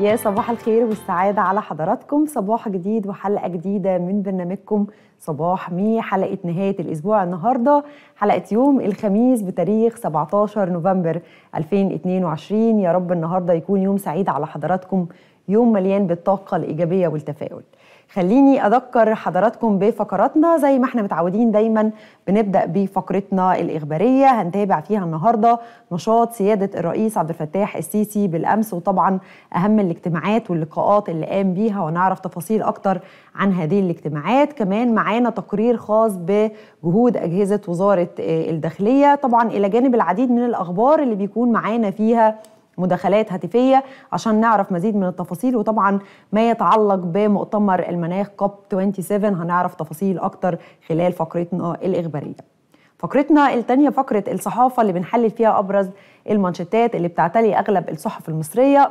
يا صباح الخير والسعادة على حضراتكم صباح جديد وحلقة جديدة من برنامجكم صباح مي حلقة نهاية الأسبوع النهاردة حلقة يوم الخميس بتاريخ 17 نوفمبر 2022 يا رب النهاردة يكون يوم سعيد على حضراتكم يوم مليان بالطاقة الإيجابية والتفاؤل خليني أذكر حضراتكم بفقراتنا زي ما احنا متعودين دايما بنبدأ بفقرتنا الإخبارية هنتابع فيها النهاردة نشاط سيادة الرئيس عبد الفتاح السيسي بالأمس وطبعا أهم الاجتماعات واللقاءات اللي قام بيها ونعرف تفاصيل أكتر عن هذه الاجتماعات كمان معانا تقرير خاص بجهود أجهزة وزارة الداخلية طبعا إلى جانب العديد من الأخبار اللي بيكون معانا فيها مداخلات هاتفية عشان نعرف مزيد من التفاصيل وطبعا ما يتعلق بمؤتمر المناخ كوب 27 هنعرف تفاصيل أكتر خلال فقرتنا الإخبارية فقرتنا الثانية فقرة الصحافة اللي بنحلل فيها أبرز المانشيتات اللي بتعتلي أغلب الصحف المصرية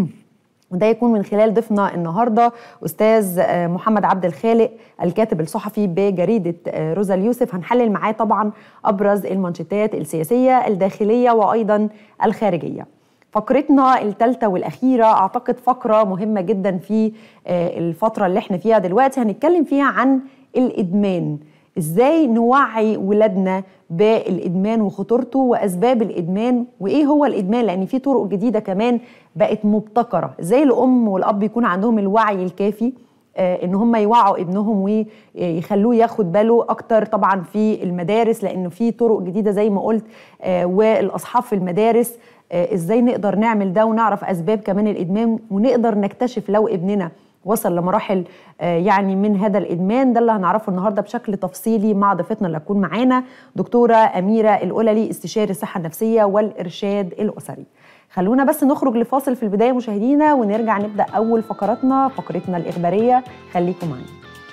وده يكون من خلال ضيفنا النهارده استاذ محمد عبد الخالق الكاتب الصحفي بجريده روزا اليوسف هنحلل معاه طبعا ابرز المانشيتات السياسيه الداخليه وايضا الخارجيه فقرتنا الثالثة والأخيرة أعتقد فقرة مهمة جدا في الفترة اللي احنا فيها دلوقتي هنتكلم فيها عن الإدمان إزاي نوعي ولادنا بالإدمان وخطورته وأسباب الإدمان وإيه هو الإدمان لأن في طرق جديدة كمان بقت مبتكرة إزاي الأم والأب يكون عندهم الوعي الكافي ان هم يوعوا ابنهم ويخلوه ياخد باله اكتر طبعا في المدارس لانه في طرق جديده زي ما قلت والاصحاب في المدارس ازاي نقدر نعمل ده ونعرف اسباب كمان الادمان ونقدر نكتشف لو ابننا وصل لمراحل يعني من هذا الادمان ده اللي هنعرفه النهارده بشكل تفصيلي مع ضيفتنا اللي هتكون معانا دكتوره اميره القللي استشاري الصحه النفسيه والارشاد الاسري. خلونا بس نخرج لفاصل في البدايه مشاهدينا ونرجع نبدا اول فقراتنا فقرتنا الاخباريه خليكم معانا.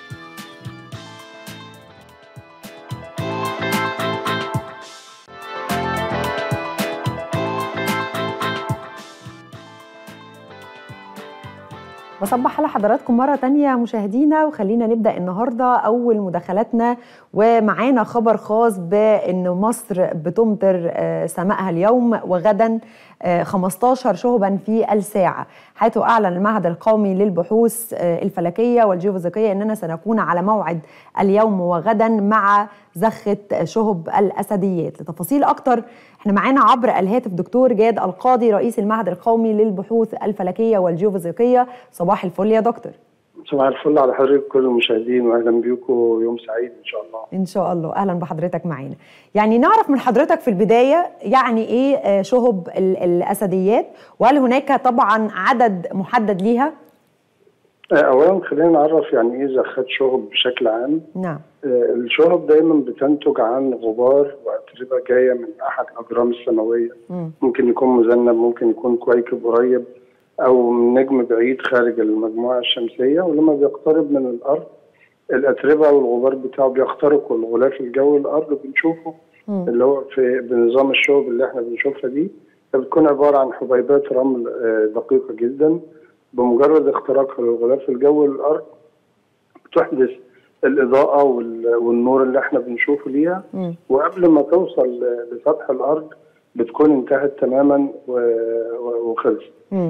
بصبح على حضراتكم مرة تانية مشاهدينا وخلينا نبدأ النهاردة أول مداخلاتنا ومعانا خبر خاص بأن مصر بتمطر سمائها اليوم وغدا 15 شهبا في الساعة حيث أعلن المعهد القومي للبحوث الفلكية والجيوفيزيقية أننا سنكون على موعد اليوم وغدا مع زخة شهب الأسديات لتفاصيل أكتر احنا معانا عبر الهاتف دكتور جاد القاضي رئيس المعهد القومي للبحوث الفلكية والجيوفيزيقية صباح الفل يا دكتور صباح الفل على حضرتك كل المشاهدين واهلا بيكم يوم سعيد ان شاء الله ان شاء الله اهلا بحضرتك معانا يعني نعرف من حضرتك في البدايه يعني ايه شهب الاسديات وهل هناك طبعا عدد محدد ليها اولا خلينا نعرف يعني ايه زخات شهب بشكل عام نعم الشهب دايما بتنتج عن غبار واتربه جايه من احد الاجرام السماويه م. ممكن يكون مذنب ممكن يكون كويكب قريب او من نجم بعيد خارج المجموعه الشمسيه ولما بيقترب من الارض الاتربه والغبار بتاعه بيخترقوا الغلاف الجوي الارض بنشوفه م. اللي هو في بنظام الشهب اللي احنا بنشوفها دي بتكون عباره عن حبيبات رمل دقيقه جدا بمجرد اختراقها للغلاف الجوي للارض بتحدث الاضاءه والنور اللي احنا بنشوفه ليها م. وقبل ما توصل لسطح الارض بتكون انتهت تماما وخلصت.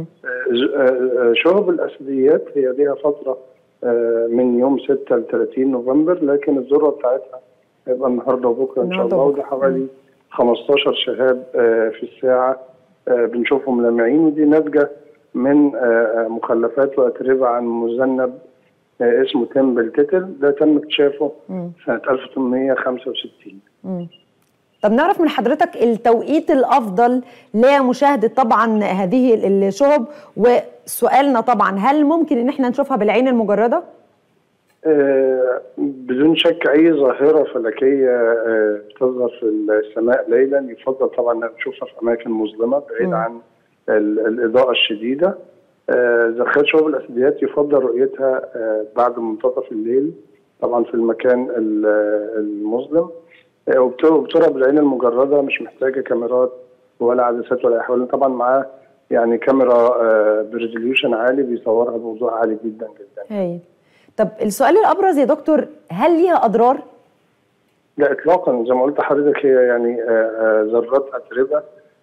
شهب الاسديات هي ليها فتره من يوم 6 ل 30 نوفمبر لكن الذروه بتاعتها هيبقى النهارده وبكره ان شاء الله وده حوالي 15 شهاب في الساعه بنشوفهم لامعين ودي ناتجه من مخلفات واتربه عن مذنب اسمه تمبل تيتل ده تم اكتشافه سنه 1865 مم. طب نعرف من حضرتك التوقيت الافضل لمشاهده طبعا هذه الشهب وسؤالنا طبعا هل ممكن ان احنا نشوفها بالعين المجرده؟ آه بدون شك اي ظاهره فلكيه آه بتظهر في السماء ليلا يفضل طبعا انها نشوفها في اماكن مظلمه بعيد عن الاضاءه الشديده آه زخات شهب الاسديات يفضل رؤيتها آه بعد منتصف الليل طبعا في المكان المظلم وبترى بالعين المجرده مش محتاجه كاميرات ولا عدسات ولا اي حاجه طبعا معاه يعني كاميرا بريزوليوشن عالي بيصورها بوضوح عالي جدا جدا. هي. طب السؤال الابرز يا دكتور هل ليها اضرار؟ لا اطلاقا زي ما قلت لحضرتك هي يعني ذرات اتربه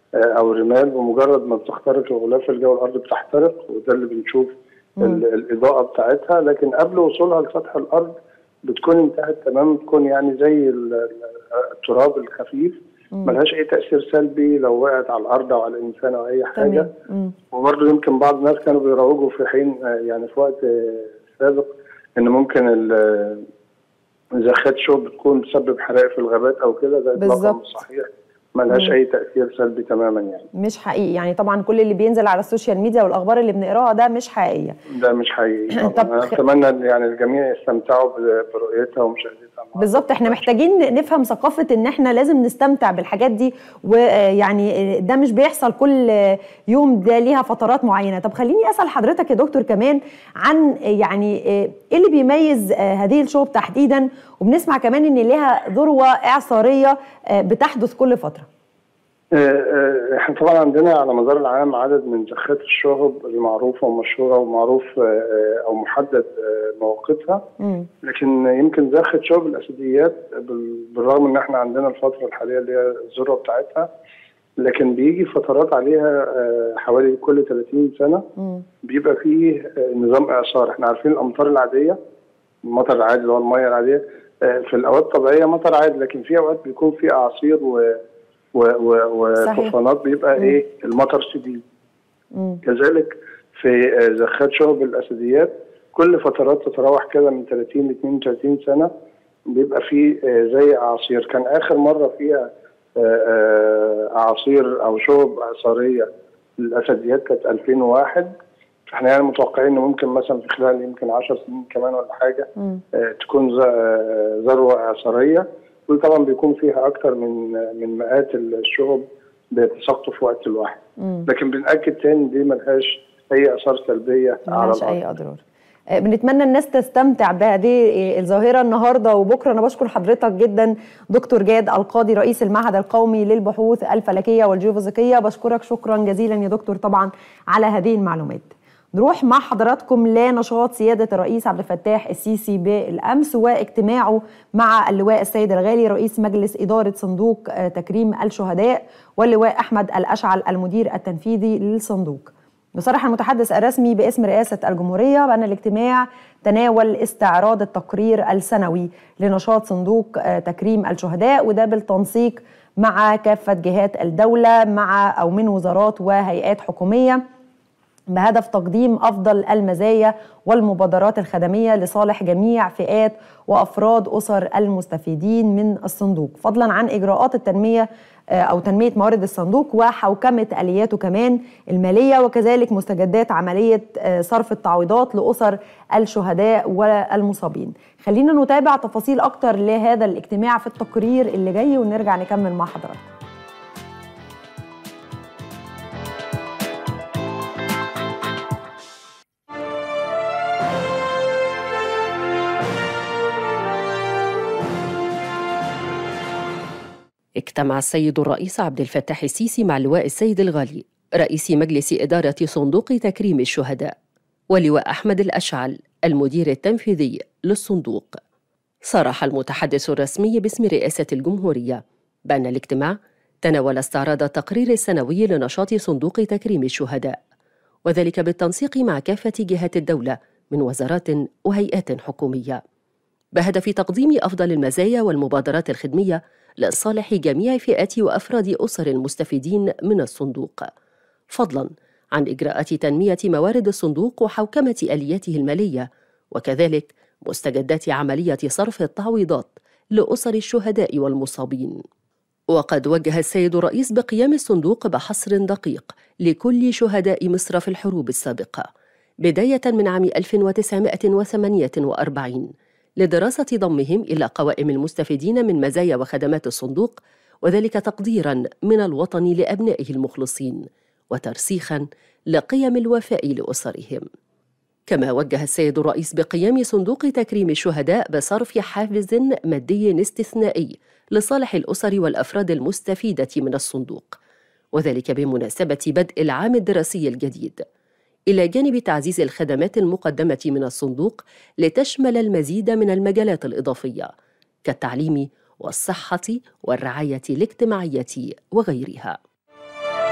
او رمال بمجرد ما بتخترق الغلاف الجوي الارض بتحترق وده اللي بنشوف الاضاءه بتاعتها لكن قبل وصولها لسطح الارض بتكون انتهت تماما بتكون يعني زي التراب الخفيف ملهاش اي تاثير سلبي لو وقعت على الارض او على الانسان او اي حاجه وبرضه يمكن بعض الناس كانوا بيروجوا في حين يعني في وقت سابق ان ممكن زخات شوب بتكون تسبب حرائق في الغابات او كده ده اطلاقا مش صحيح ملهاش اي تاثير سلبي تماما يعني مش حقيقي يعني طبعا كل اللي بينزل على السوشيال ميديا والاخبار اللي بنقراها ده مش حقيقيه ده مش حقيقي طب انا اتمنى يعني الجميع يستمتعوا برؤيتها ومشاهدتها بالظبط احنا محتاجين نفهم ثقافه ان احنا لازم نستمتع بالحاجات دي ويعني ده مش بيحصل كل يوم ده ليها فترات معينه طب خليني اسال حضرتك يا دكتور كمان عن يعني ايه اللي بيميز هذه الشوب تحديدا وبنسمع كمان ان ليها ذروه اعصاريه بتحدث كل فتره احنا طبعا عندنا على مدار العام عدد من زخات الشهب المعروفه ومشهوره ومعروف او محدد مواقفها لكن يمكن زخه شهب الاسديات بالرغم ان احنا عندنا الفتره الحاليه اللي هي الذروه بتاعتها لكن بيجي فترات عليها حوالي كل 30 سنه بيبقى فيه نظام اعصار احنا عارفين الامطار العاديه المطر العادي اللي هو الميه العاديه في الاوقات الطبيعيه مطر عادي لكن في اوقات بيكون في اعاصير و وطوفانات بيبقى مم. ايه المطر شديد كذلك في زخات شهب الاسديات كل فترات تتراوح كده من 30 ل 32 سنه بيبقى في زي اعاصير كان اخر مره فيها اعاصير او شهب اعصاريه للاسديات كانت 2001 احنا يعني متوقعين ان ممكن مثلا في خلال يمكن 10 سنين كمان ولا حاجه تكون ذروه اعصاريه وطبعا بيكون فيها اكتر من من مئات الشهب بيتساقطوا في وقت الواحد مم. لكن بنأكد تاني دي ملهاش اي اثار سلبيه على ملهاش اي اضرار بنتمنى الناس تستمتع بهذه الظاهرة النهاردة وبكرة أنا بشكر حضرتك جدا دكتور جاد القاضي رئيس المعهد القومي للبحوث الفلكية والجيوفيزيقية بشكرك شكرا جزيلا يا دكتور طبعا على هذه المعلومات نروح مع حضراتكم لنشاط سيادة الرئيس عبد الفتاح السيسي بالأمس واجتماعه مع اللواء السيد الغالي رئيس مجلس إدارة صندوق تكريم الشهداء واللواء أحمد الأشعل المدير التنفيذي للصندوق بصرح المتحدث الرسمي باسم رئاسة الجمهورية بأن الاجتماع تناول استعراض التقرير السنوي لنشاط صندوق تكريم الشهداء وده بالتنسيق مع كافة جهات الدولة مع أو من وزارات وهيئات حكومية بهدف تقديم افضل المزايا والمبادرات الخدميه لصالح جميع فئات وافراد اسر المستفيدين من الصندوق فضلا عن اجراءات التنميه او تنميه موارد الصندوق وحوكمه الياته كمان الماليه وكذلك مستجدات عمليه صرف التعويضات لاسر الشهداء والمصابين خلينا نتابع تفاصيل اكتر لهذا الاجتماع في التقرير اللي جاي ونرجع نكمل مع حضراتكم اجتمع السيد الرئيس عبد الفتاح السيسي مع اللواء السيد الغالي رئيس مجلس إدارة صندوق تكريم الشهداء ولواء أحمد الأشعل المدير التنفيذي للصندوق صرح المتحدث الرسمي باسم رئاسة الجمهورية بأن الاجتماع تناول استعراض التقرير السنوي لنشاط صندوق تكريم الشهداء وذلك بالتنسيق مع كافة جهات الدولة من وزارات وهيئات حكومية بهدف تقديم أفضل المزايا والمبادرات الخدمية لصالح جميع فئات وافراد اسر المستفيدين من الصندوق فضلا عن اجراءات تنميه موارد الصندوق وحوكمه الياته الماليه وكذلك مستجدات عمليه صرف التعويضات لاسر الشهداء والمصابين وقد وجه السيد الرئيس بقيام الصندوق بحصر دقيق لكل شهداء مصر في الحروب السابقه بدايه من عام 1948 لدراسة ضمهم إلى قوائم المستفيدين من مزايا وخدمات الصندوق وذلك تقديرا من الوطن لأبنائه المخلصين وترسيخا لقيم الوفاء لأسرهم كما وجه السيد الرئيس بقيام صندوق تكريم الشهداء بصرف حافز مادي استثنائي لصالح الأسر والأفراد المستفيدة من الصندوق وذلك بمناسبة بدء العام الدراسي الجديد الى جانب تعزيز الخدمات المقدمه من الصندوق لتشمل المزيد من المجالات الاضافيه كالتعليم والصحه والرعايه الاجتماعيه وغيرها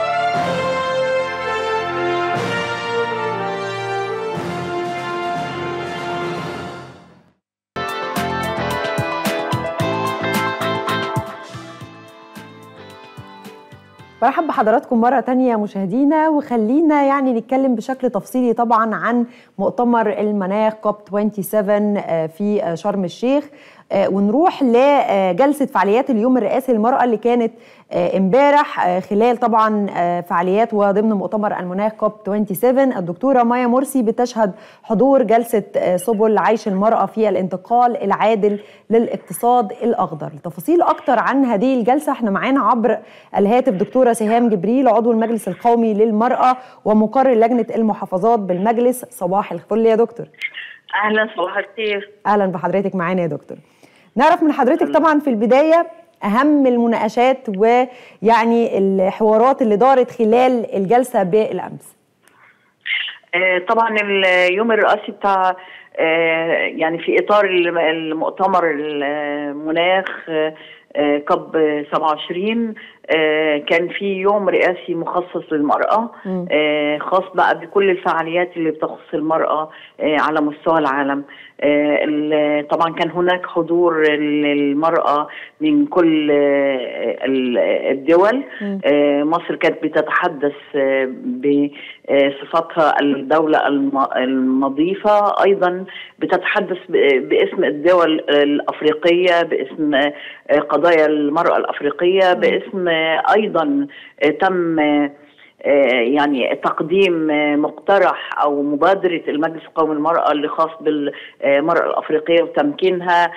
برحب بحضراتكم مرة تانية مشاهدينا وخلينا يعني نتكلم بشكل تفصيلي طبعا عن مؤتمر المناخ كوب 27 في شرم الشيخ ونروح لجلسة فعاليات اليوم الرئاسي للمرأة اللي كانت امبارح خلال طبعا فعاليات وضمن مؤتمر المناخ كوب 27 الدكتورة مايا مرسي بتشهد حضور جلسة سبل عيش المرأة في الانتقال العادل للاقتصاد الأخضر لتفاصيل أكتر عن هذه الجلسة احنا معانا عبر الهاتف دكتورة سهام جبريل عضو المجلس القومي للمرأة ومقرر لجنة المحافظات بالمجلس صباح الفل يا دكتور اهلا صباح الخير اهلا بحضرتك معانا يا دكتور نعرف من حضرتك طبعا في البدايه اهم المناقشات ويعني الحوارات اللي دارت خلال الجلسه بالامس آه طبعا اليوم الرئاسي بتاع آه يعني في اطار المؤتمر المناخ آه كب 27 كان في يوم رئاسي مخصص للمرأة خاص بقى بكل الفعاليات اللي بتخص المرأة على مستوى العالم طبعا كان هناك حضور للمرأة من كل الدول مصر كانت بتتحدث بصفتها الدولة النظيفة أيضا بتتحدث باسم الدول الأفريقية باسم قضايا المرأة الأفريقية باسم ايضا تم يعني تقديم مقترح او مبادره المجلس القومي للمراه اللي خاص بالمراه الافريقيه وتمكينها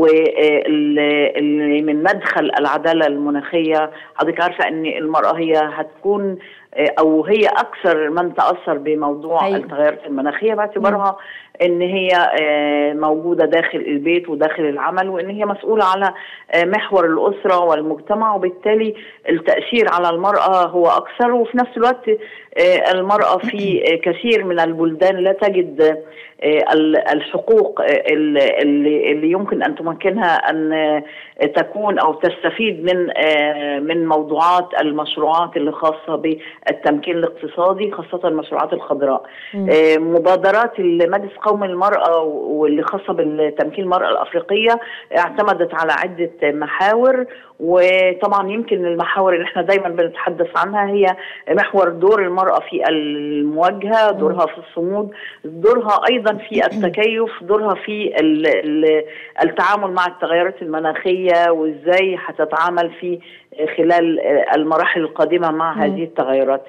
واللي من مدخل العداله المناخيه حضرتك عارفه ان المراه هي هتكون او هي اكثر من تاثر بموضوع أيوة. التغيرات المناخيه باعتبارها ان هي موجوده داخل البيت وداخل العمل وان هي مسؤوله على محور الاسره والمجتمع وبالتالي التاثير على المراه هو اكثر وفي نفس الوقت المراه في كثير من البلدان لا تجد الحقوق اللي, اللي يمكن ان تمكنها ان تكون او تستفيد من من موضوعات المشروعات اللي خاصه بالتمكين الاقتصادي خاصه المشروعات الخضراء مبادرات المجلس القومي للمراه واللي خاصه بالتمكين المراه الافريقيه اعتمدت على عده محاور وطبعا يمكن المحاور اللي احنا دايما بنتحدث عنها هي محور دور المراه في المواجهه دورها في الصمود دورها ايضا في التكيف دورها في التعامل مع التغيرات المناخيه وازاي هتتعامل في خلال المراحل القادمه مع هذه التغيرات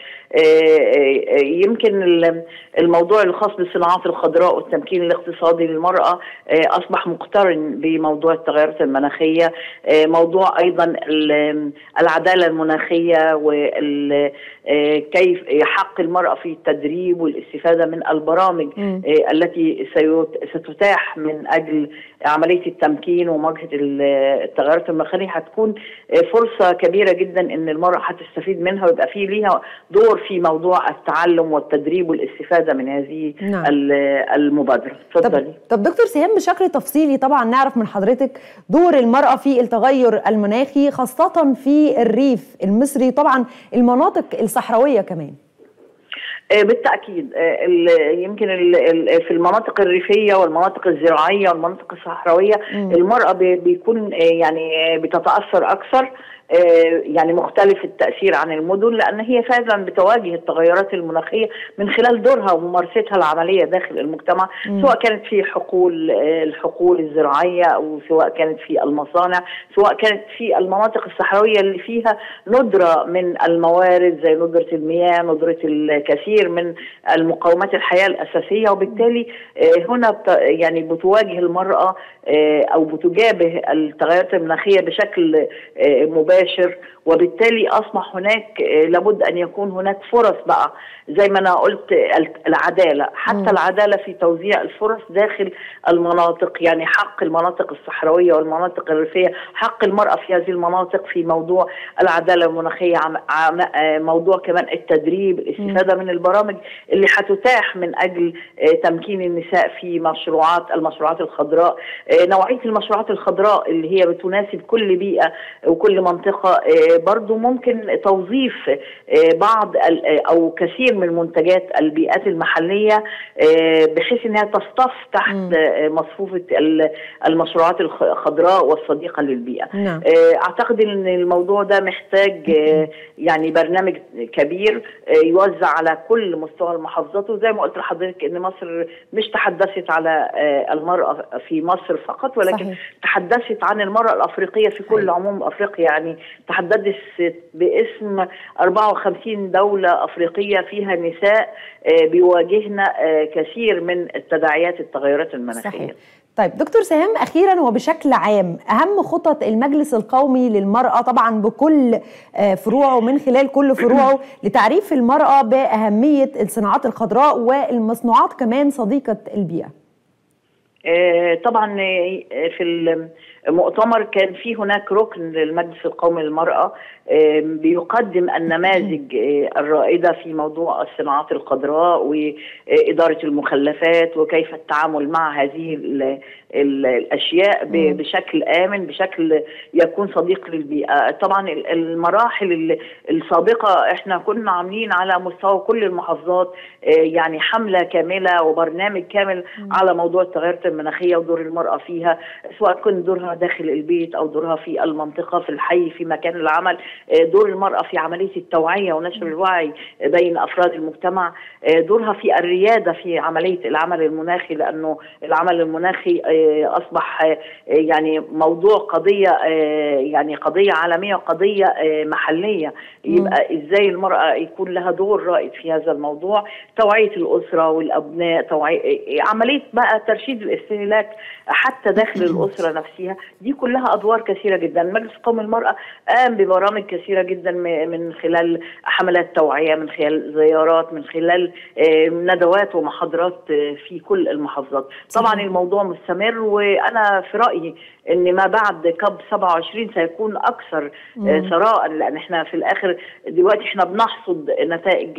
يمكن الموضوع الخاص بالصناعات الخضراء والتمكين الاقتصادي للمراه اصبح مقترن بموضوع التغيرات المناخيه موضوع ايضا العداله المناخيه وكيف حق المراه في التدريب والاستفاده من البرامج التي ستتاح من اجل عمليه التمكين ومواجهه التغيرات المناخيه هتكون فرصه كبيره جدا ان المراه هتستفيد منها ويبقى في ليها دور في موضوع التعلم والتدريب والاستفاده من هذه نعم. المبادره اتفضلي طب, طب دكتور سهام بشكل تفصيلي طبعا نعرف من حضرتك دور المراه في التغير المناخي خاصه في الريف المصري طبعا المناطق الصحراويه كمان بالتاكيد يمكن في المناطق الريفيه والمناطق الزراعيه والمناطق الصحراويه المراه بيكون يعني بتتاثر اكثر يعني مختلف التأثير عن المدن لأن هي فعلا بتواجه التغيرات المناخية من خلال دورها وممارستها العملية داخل المجتمع م. سواء كانت في حقول الحقول الزراعية أو سواء كانت في المصانع سواء كانت في المناطق الصحراوية اللي فيها ندرة من الموارد زي ندرة المياه ندرة الكثير من المقومات الحياة الأساسية وبالتالي هنا يعني بتواجه المرأة أو بتجابه التغيرات المناخية بشكل مباشر مباشر وبالتالي اصبح هناك لابد ان يكون هناك فرص بقى زي ما انا قلت العداله حتى م. العداله في توزيع الفرص داخل المناطق يعني حق المناطق الصحراويه والمناطق الريفيه حق المراه في هذه المناطق في موضوع العداله المناخيه موضوع كمان التدريب الاستفاده م. من البرامج اللي هتتاح من اجل تمكين النساء في مشروعات المشروعات الخضراء نوعيه المشروعات الخضراء اللي هي بتناسب كل بيئه وكل منطقه المنطقه برضو ممكن توظيف بعض او كثير من منتجات البيئات المحليه بحيث انها تصطف تحت مصفوفه المشروعات الخضراء والصديقه للبيئه نعم. اعتقد ان الموضوع ده محتاج يعني برنامج كبير يوزع على كل مستوى المحافظات وزي ما قلت لحضرتك ان مصر مش تحدثت على المراه في مصر فقط ولكن صحيح. تحدثت عن المراه الافريقيه في كل صحيح. عموم افريقيا يعني تحدثت باسم 54 دوله افريقيه فيها نساء بيواجهن كثير من التداعيات التغيرات المناخيه صحيح. طيب دكتور سهام اخيرا وبشكل عام اهم خطط المجلس القومي للمراه طبعا بكل فروعه من خلال كل فروعه لتعريف المراه باهميه الصناعات الخضراء والمصنوعات كمان صديقه البيئه طبعا في المؤتمر كان في هناك ركن للمجلس القومي للمرأة بيقدم النماذج الرائدة في موضوع الصناعات الخضراء وإدارة المخلفات وكيف التعامل مع هذه الأشياء بشكل آمن بشكل يكون صديق للبيئة طبعا المراحل السابقة احنا كنا عاملين على مستوى كل المحافظات يعني حملة كاملة وبرنامج كامل على موضوع التغيرات المناخية ودور المرأة فيها سواء كان دورها داخل البيت او دورها في المنطقه في الحي في مكان العمل دور المراه في عمليه التوعيه ونشر الوعي بين افراد المجتمع دورها في الرياده في عمليه العمل المناخي لانه العمل المناخي اصبح يعني موضوع قضيه يعني قضيه عالميه وقضيه محليه يبقى ازاي المراه يكون لها دور رائد في هذا الموضوع توعيه الاسره والابناء توعيه عمليه بقى ترشيد الاستهلاك حتى داخل الاسره نفسها دي كلها ادوار كثيره جدا مجلس قومي المراه قام ببرامج كثيره جدا من خلال حملات توعيه من خلال زيارات من خلال ندوات ومحاضرات في كل المحافظات طبعا الموضوع مستمر وانا في رايي ان ما بعد كاب 27 سيكون اكثر ثراء لان احنا في الاخر دلوقتي احنا بنحصد نتائج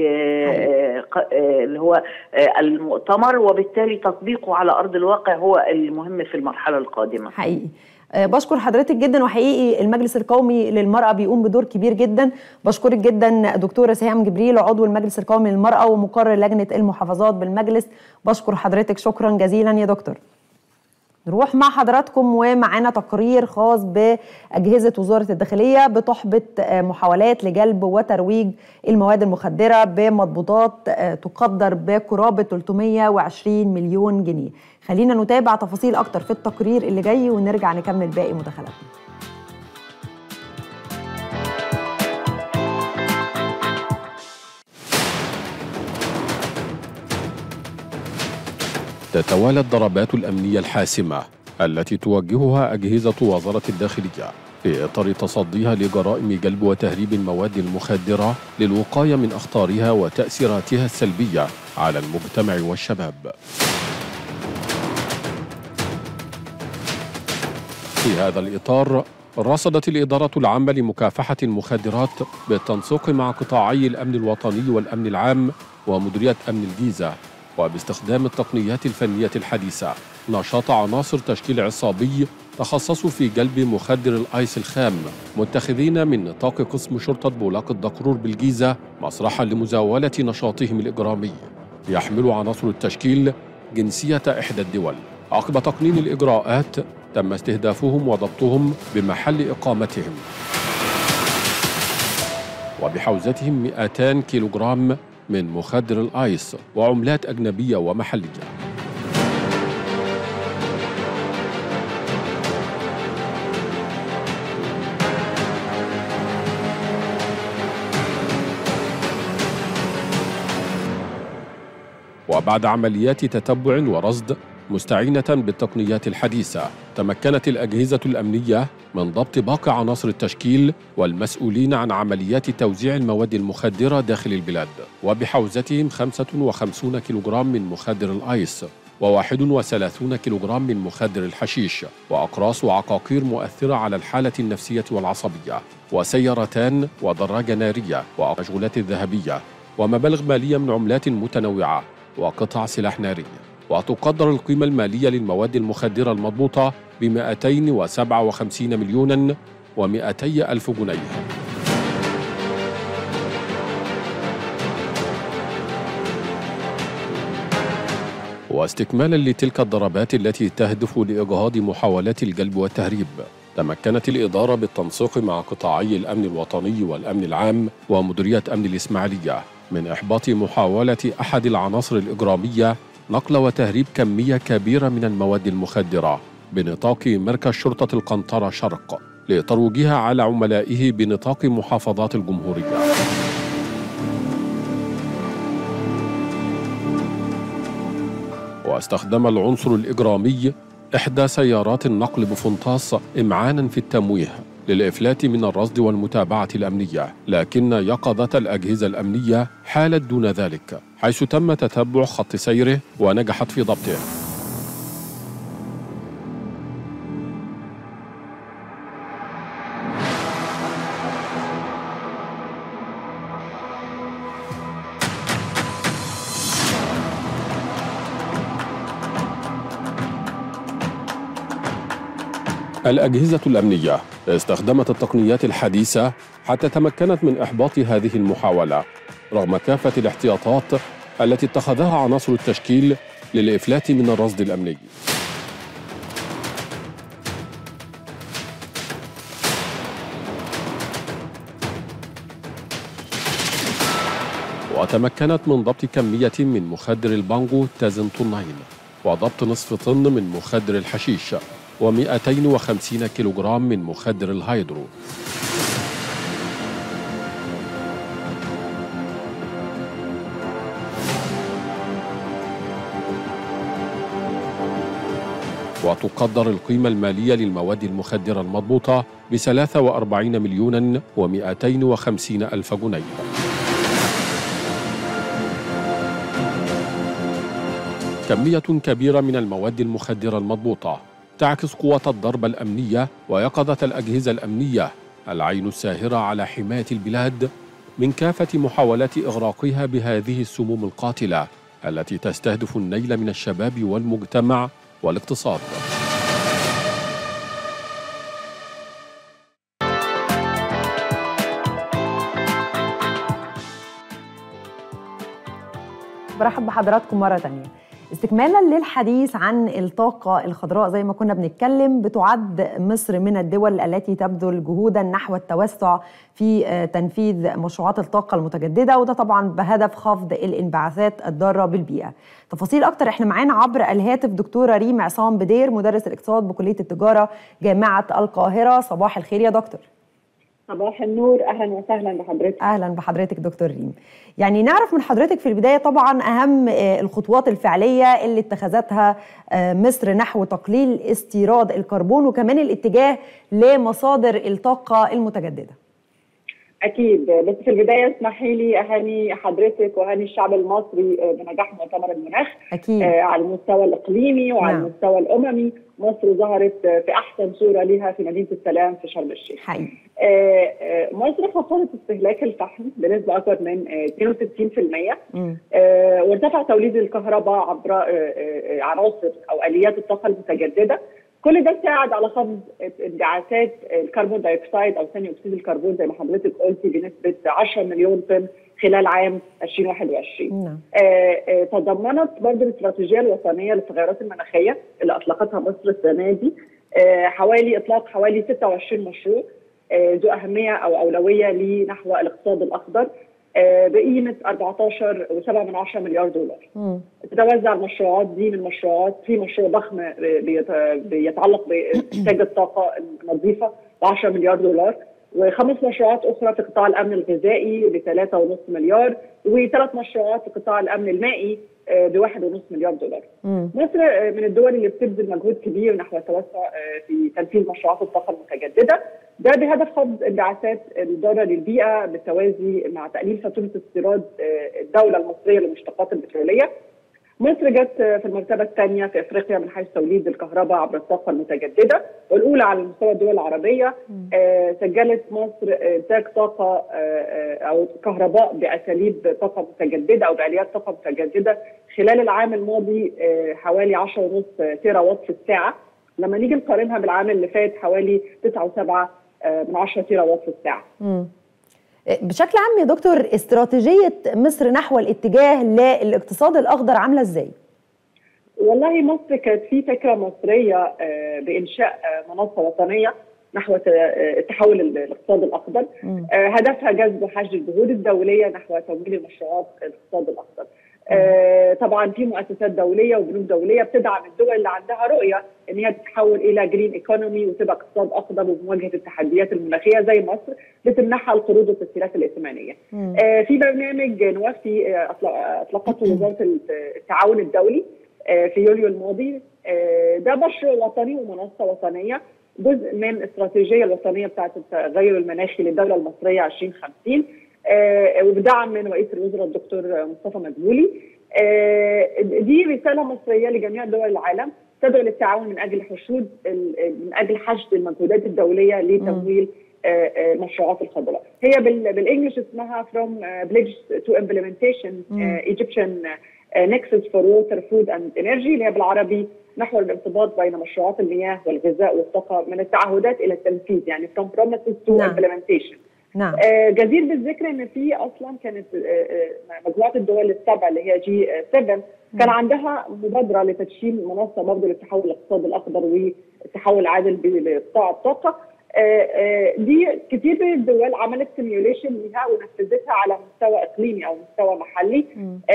اللي هو المؤتمر وبالتالي تطبيقه على ارض الواقع هو المهم في المرحله القادمه حقيقي بشكر حضرتك جدا وحقيقي المجلس القومي للمرأة بيقوم بدور كبير جدا بشكرك جدا دكتورة سهام جبريل عضو المجلس القومي للمرأة ومقرر لجنة المحافظات بالمجلس بشكر حضرتك شكرا جزيلا يا دكتور نروح مع حضراتكم ومعانا تقرير خاص بأجهزة وزارة الداخلية بتحبط محاولات لجلب وترويج المواد المخدرة بمضبوطات تقدر بقرابة 320 مليون جنيه خلينا نتابع تفاصيل أكتر في التقرير اللي جاي ونرجع نكمل باقي مداخلاتنا تتوالى الضربات الأمنية الحاسمة التي توجهها أجهزة وزارة الداخلية في إطار تصديها لجرائم جلب وتهريب المواد المخدرة للوقاية من أخطارها وتأثيراتها السلبية على المجتمع والشباب. في هذا الإطار رصدت الإدارة العامة لمكافحة المخدرات بالتنسيق مع قطاعي الأمن الوطني والأمن العام ومديرية أمن الجيزة وباستخدام التقنيات الفنية الحديثة نشاط عناصر تشكيل عصابي تخصصوا في جلب مخدر الآيس الخام متخذين من نطاق قسم شرطة بولاق الدقرور بالجيزة مسرحا لمزاولة نشاطهم الإجرامي يحمل عناصر التشكيل جنسية إحدى الدول عقب تقنين الإجراءات تم استهدافهم وضبطهم بمحل إقامتهم وبحوزتهم 200 كيلوغرام من مخدر الآيس وعملات أجنبية ومحلية وبعد عمليات تتبع ورصد مستعينة بالتقنيات الحديثة تمكنت الأجهزة الأمنية من ضبط باقي عناصر التشكيل والمسؤولين عن عمليات توزيع المواد المخدرة داخل البلاد وبحوزتهم 55 كيلوغرام من مخدر الآيس و31 كيلوغرام من مخدر الحشيش وأقراص وعقاقير مؤثرة على الحالة النفسية والعصبية وسيارتان ودراجة نارية ومشغولات ذهبية ومبالغ مالية من عملات متنوعة وقطع سلاح ناري وتقدر القيمة المالية للمواد المخدرة المضبوطة ب 257 مليون ومئتي ألف جنيه واستكمالا لتلك الضربات التي تهدف لإجهاض محاولات الجلب والتهريب تمكنت الإدارة بالتنسيق مع قطاعي الأمن الوطني والأمن العام ومديرية أمن الإسماعيلية من إحباط محاولة أحد العناصر الإجرامية نقل وتهريب كمية كبيرة من المواد المخدرة بنطاق مركز شرطة القنطرة شرق لترويجها على عملائه بنطاق محافظات الجمهورية واستخدم العنصر الإجرامي إحدى سيارات النقل بفنطاس إمعانا في التمويه للإفلات من الرصد والمتابعة الأمنية لكن يقظة الأجهزة الأمنية حالت دون ذلك حيث تم تتبع خط سيره ونجحت في ضبطه الأجهزة الأمنية استخدمت التقنيات الحديثة حتى تمكنت من إحباط هذه المحاولة رغم كافة الاحتياطات التي اتخذها عناصر التشكيل للإفلات من الرصد الأمني وتمكنت من ضبط كمية من مخدر البانجو تزن طنين وضبط نصف طن من مخدر الحشيش و250 كيلوغرام من مخدر الهيدرو وتقدر القيمة المالية للمواد المخدرة المضبوطة ب 43 مليون و250 ألف جنيه كمية كبيرة من المواد المخدرة المضبوطة تعكس قوة الضربة الأمنية ويقظة الأجهزة الأمنية العين الساهرة على حماية البلاد من كافة محاولات إغراقها بهذه السموم القاتلة التي تستهدف النيل من الشباب والمجتمع والاقتصاد. برحب بحضراتكم مرة تانية استكمالا للحديث عن الطاقة الخضراء زي ما كنا بنتكلم بتعد مصر من الدول التي تبذل جهودا نحو التوسع في تنفيذ مشروعات الطاقة المتجددة وده طبعا بهدف خفض الانبعاثات الضارة بالبيئة تفاصيل أكتر احنا معانا عبر الهاتف دكتورة ريم عصام بدير مدرس الاقتصاد بكلية التجارة جامعة القاهرة صباح الخير يا دكتور صباح النور اهلا وسهلا بحضرتك اهلا بحضرتك دكتور ريم يعني نعرف من حضرتك في البدايه طبعا اهم الخطوات الفعليه اللي اتخذتها مصر نحو تقليل استيراد الكربون وكمان الاتجاه لمصادر الطاقه المتجدده اكيد بس في البدايه اسمحي لي اهني حضرتك واهني الشعب المصري بنجاح مؤتمر المناخ اكيد على المستوى الاقليمي وعلى نعم. المستوى الاممي مصر ظهرت في احسن صوره لها في مدينه السلام في شرم الشيخ حقيقي مصر خفضت استهلاك الفحم بنسبه اكبر من 62% وارتفع توليد الكهرباء عبر عناصر او اليات الطاقه المتجدده كل ده ساعد على خفض انبعاثات الكربون دايوكسيد او ثاني اكسيد الكربون زي ما حضرتك قلتي بنسبه 10 مليون طن خلال عام 2021 نعم. آه تضمنت برضه الاستراتيجيه الوطنيه للتغيرات المناخيه اللي اطلقتها مصر السنه دي آه حوالي اطلاق حوالي 26 مشروع آه ذو اهميه او اولويه لنحو الاقتصاد الاخضر بقيمه 14.7 مليار دولار. مم. تتوزع المشروعات دي من مشروعات في مشروع ضخم بيتعلق بانتاج الطاقه النظيفه ب 10 مليار دولار وخمس مشروعات اخرى في قطاع الامن الغذائي ب 3.5 مليار وثلاث مشروعات في قطاع الامن المائي ب 1.5 مليار دولار. مم. مصر من الدول اللي بتبذل مجهود كبير نحو التوسع في تنفيذ مشروعات الطاقه المتجدده ده بهدف خفض انبعاثات الضاره للبيئه بالتوازي مع تقليل فاتوره استيراد الدوله المصريه للمشتقات البتروليه. مصر جت في المرتبه الثانيه في افريقيا من حيث توليد الكهرباء عبر الطاقه المتجدده والاولى على مستوى الدول العربيه آه سجلت مصر انتاج طاقه آه او كهرباء باساليب طاقه متجدده او باليات طاقه متجدده خلال العام الماضي آه حوالي 10.5 تيرا وات في الساعه لما نيجي نقارنها بالعام اللي فات حوالي 9.7 من 10 تيرا وات في الساعه. مم. بشكل عام يا دكتور استراتيجيه مصر نحو الاتجاه للاقتصاد الاخضر عامله ازاي؟ والله مصر كانت في فكره مصريه بانشاء منصه وطنيه نحو التحول الاقتصاد الاخضر هدفها جذب وحشد الجهود الدوليه نحو تمويل المشروعات الاقتصاد الاخضر آه طبعا في مؤسسات دوليه وبنوك دوليه بتدعم الدول اللي عندها رؤيه ان هي تتحول الى جرين ايكونومي وتبقى اقتصاد اخضر ومواجهه التحديات المناخيه زي مصر بتمنحها القروض والتسهيلات الائتمانيه. آه في برنامج نوفي آه اطلقته وزاره التعاون الدولي آه في يوليو الماضي آه ده مشروع وطني ومنصه وطنيه جزء من الاستراتيجيه الوطنيه بتاعت التغير المناخي للدوله المصريه 2050 آه وبدعم من رئيس الوزراء الدكتور مصطفى مدبولي آه دي رساله مصريه لجميع دول العالم تدعو للتعاون من اجل حشود من اجل حشد المجهودات الدوليه لتمويل آه المشروعات الخضراء هي بالانجلش اسمها from pledge to implementation Egyptian nexus for water food and energy اللي هي بالعربي نحو الارتباط بين مشروعات المياه والغذاء والطاقه من التعهدات الى التنفيذ يعني from promises to نعم. implementation نعم. آه جدير بالذكر ان في اصلا كانت آه مجموعه الدول السبع اللي هي جي 7 كان عندها مبادره لتدشين منصه برضه للتحول الاقتصادي الاخضر والتحول العادل بقطاع الطاقه آه دي كتير من الدول عملت سيميوليشن ليها ونفذتها على مستوى اقليمي او مستوى محلي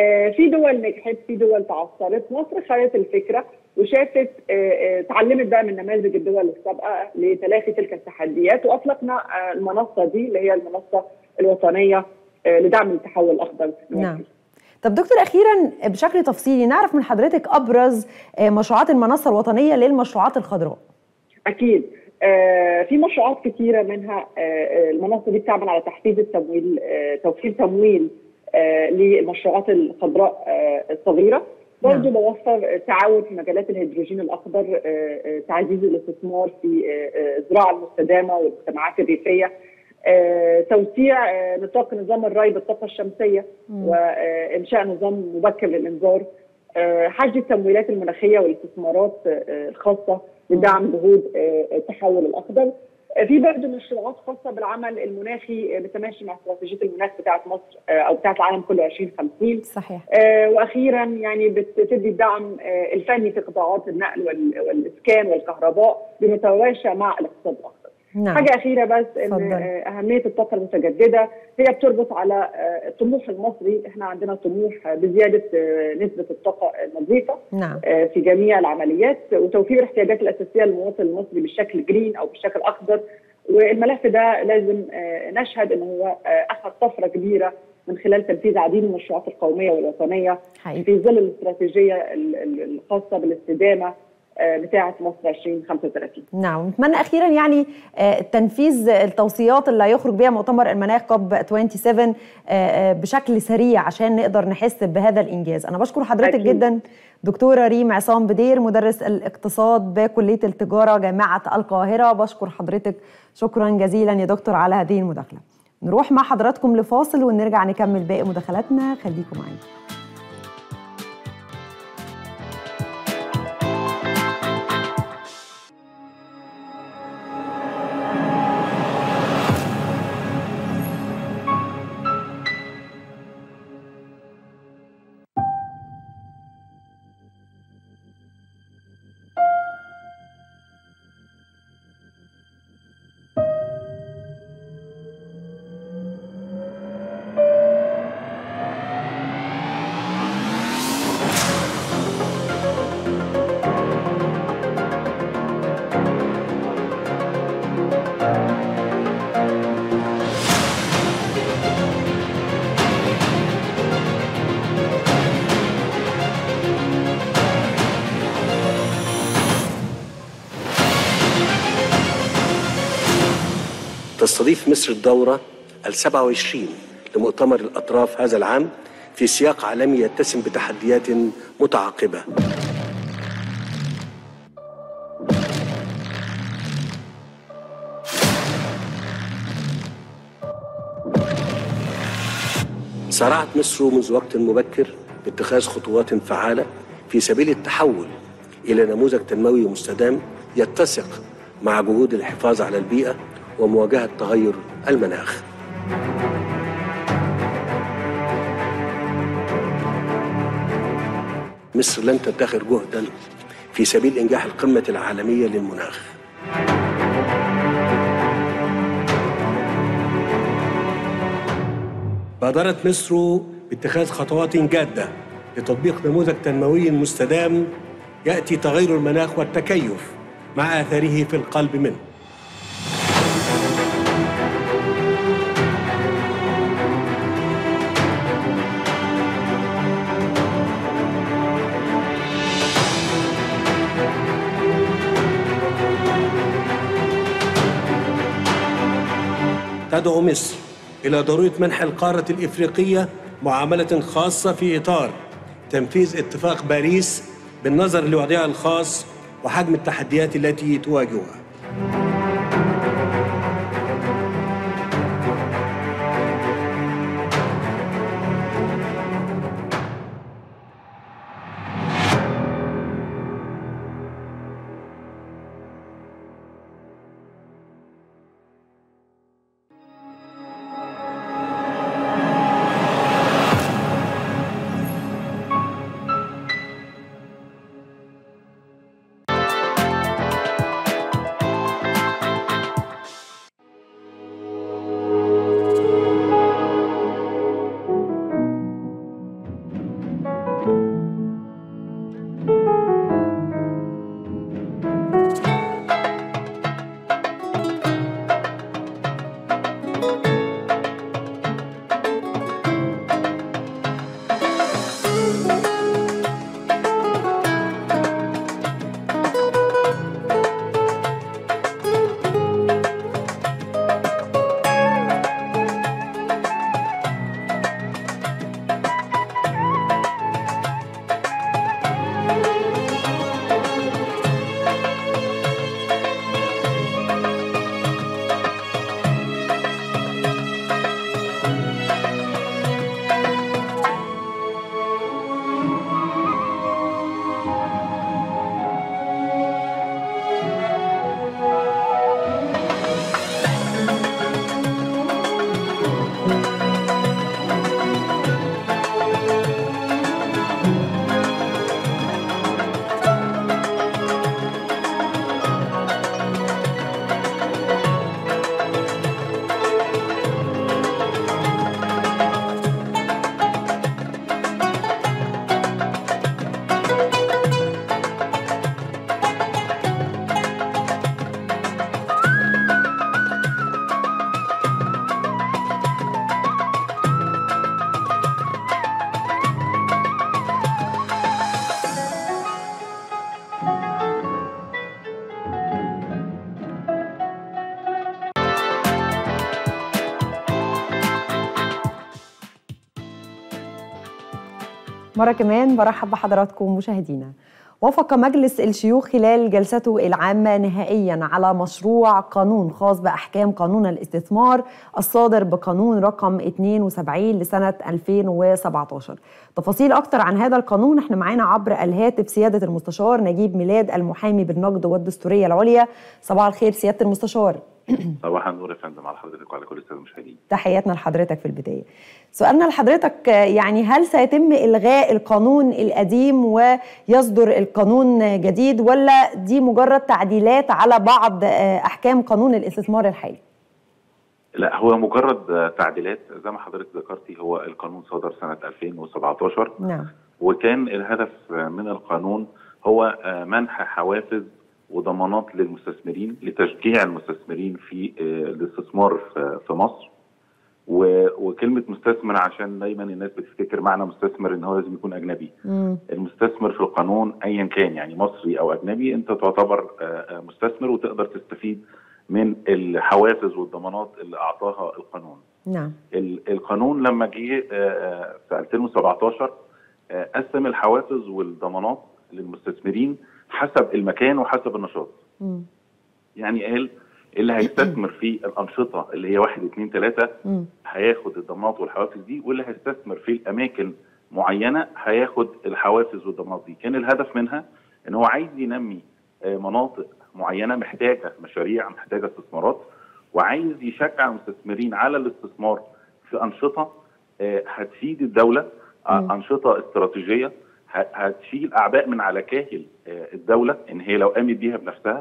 في دول نجحت في دول تعثرت مصر خدت الفكره وشافت اتعلمت بقى من نماذج الدول السابقه لتلافي تلك التحديات واطلقنا المنصه دي اللي هي المنصه الوطنيه لدعم التحول الاخضر نعم طب دكتور اخيرا بشكل تفصيلي نعرف من حضرتك ابرز مشروعات المنصه الوطنيه للمشروعات الخضراء اكيد آه في مشروعات كثيره منها آه المنصه دي بتعمل على تحفيز التمويل آه توفير تمويل آه للمشروعات الخضراء آه الصغيره برضه بوفر تعاون في مجالات الهيدروجين الاخضر آه تعزيز الاستثمار في آه الزراعه المستدامه والمجتمعات الريفيه آه توسيع آه نطاق نظام الري بالطاقه الشمسيه مم. وانشاء نظام مبكر للانذار آه حجز التمويلات المناخيه والاستثمارات آه الخاصه لدعم جهود آه التحول الاخضر آه في برضه مشروعات خاصه بالعمل المناخي بالتماشي مع استراتيجيه المناخ بتاعه مصر آه او بتاعه العالم كله 2050 صحيح آه واخيرا يعني بتدي الدعم آه الفني في قطاعات النقل والاسكان والكهرباء بمتواشى مع الاقتصاد الاخضر. نعم. حاجه اخيره بس ان فضل. اهميه الطاقه المتجدده هي بتربط على الطموح المصري احنا عندنا طموح بزياده نسبه الطاقه النظيفه نعم. في جميع العمليات وتوفير الاحتياجات الاساسيه للمواطن المصري بالشكل جرين او بالشكل اخضر والملف ده لازم نشهد ان هو اخذ طفره كبيره من خلال تنفيذ عديد من المشروعات القوميه والوطنيه حقيقي. في ظل الاستراتيجيه الخاصه بالاستدامه بتاعه مصر 2035 نعم نتمنى اخيرا يعني تنفيذ التوصيات اللي هيخرج بها مؤتمر المناخ كوب 27 بشكل سريع عشان نقدر نحس بهذا الانجاز انا بشكر حضرتك أكيد. جدا دكتوره ريم عصام بدير مدرس الاقتصاد بكليه التجاره جامعه القاهره بشكر حضرتك شكرا جزيلا يا دكتور على هذه المداخله نروح مع حضراتكم لفاصل ونرجع نكمل باقي مداخلاتنا خليكم معانا تستضيف مصر الدورة السبعة وعشرين لمؤتمر الأطراف هذا العام في سياق عالمي يتسم بتحديات متعاقبة سارعت مصر منذ وقت مبكر باتخاذ خطوات فعالة في سبيل التحول إلى نموذج تنموي مستدام يتسق مع جهود الحفاظ على البيئة ومواجهة تغير المناخ مصر لن تدخر جهدا في سبيل إنجاح القمة العالمية للمناخ بادرت مصر باتخاذ خطوات جادة لتطبيق نموذج تنموي مستدام يأتي تغير المناخ والتكيف مع آثاره في القلب منه تدعو مصر إلى ضرورة منح القارة الإفريقية معاملة خاصة في إطار تنفيذ اتفاق باريس بالنظر لوضعها الخاص وحجم التحديات التي تواجهها مرة كمان برحب بحضراتكم مشاهدينا وافق مجلس الشيوخ خلال جلسته العامة نهائيا على مشروع قانون خاص بأحكام قانون الاستثمار الصادر بقانون رقم 72 لسنة 2017 تفاصيل أكتر عن هذا القانون احنا معانا عبر الهاتف سيادة المستشار نجيب ميلاد المحامي بالنقد والدستورية العليا صباح الخير سيادة المستشار صباح النور يا فندم على حضرتك وعلى كل الساده المشاهدين. تحياتنا لحضرتك في البدايه. سؤالنا لحضرتك يعني هل سيتم الغاء القانون القديم ويصدر القانون جديد ولا دي مجرد تعديلات على بعض احكام قانون الاستثمار الحالي؟ لا هو مجرد تعديلات زي ما حضرتك ذكرتي هو القانون صدر سنه 2017 نعم وكان الهدف من القانون هو منح حوافز وضمانات للمستثمرين لتشجيع المستثمرين في الاستثمار في مصر وكلمه مستثمر عشان دايما الناس بتفتكر معنى مستثمر ان هو لازم يكون اجنبي مم. المستثمر في القانون ايا كان يعني مصري او اجنبي انت تعتبر مستثمر وتقدر تستفيد من الحوافز والضمانات اللي اعطاها القانون نعم القانون لما جه في 2017 قسم الحوافز والضمانات للمستثمرين حسب المكان وحسب النشاط مم. يعني قال اللي هيستثمر في الانشطه اللي هي واحد اثنين ثلاثه مم. هياخد الضمانات والحوافز دي واللي هيستثمر في الاماكن معينه هياخد الحوافز والضمانات دي كان الهدف منها ان هو عايز ينمي مناطق معينه محتاجه مشاريع محتاجه استثمارات وعايز يشجع المستثمرين على الاستثمار في انشطه آه، هتفيد الدوله آه، مم. انشطه استراتيجيه ه- هتشيل اعباء من على كاهل آه، الدوله ان هي لو قامت بيها بنفسها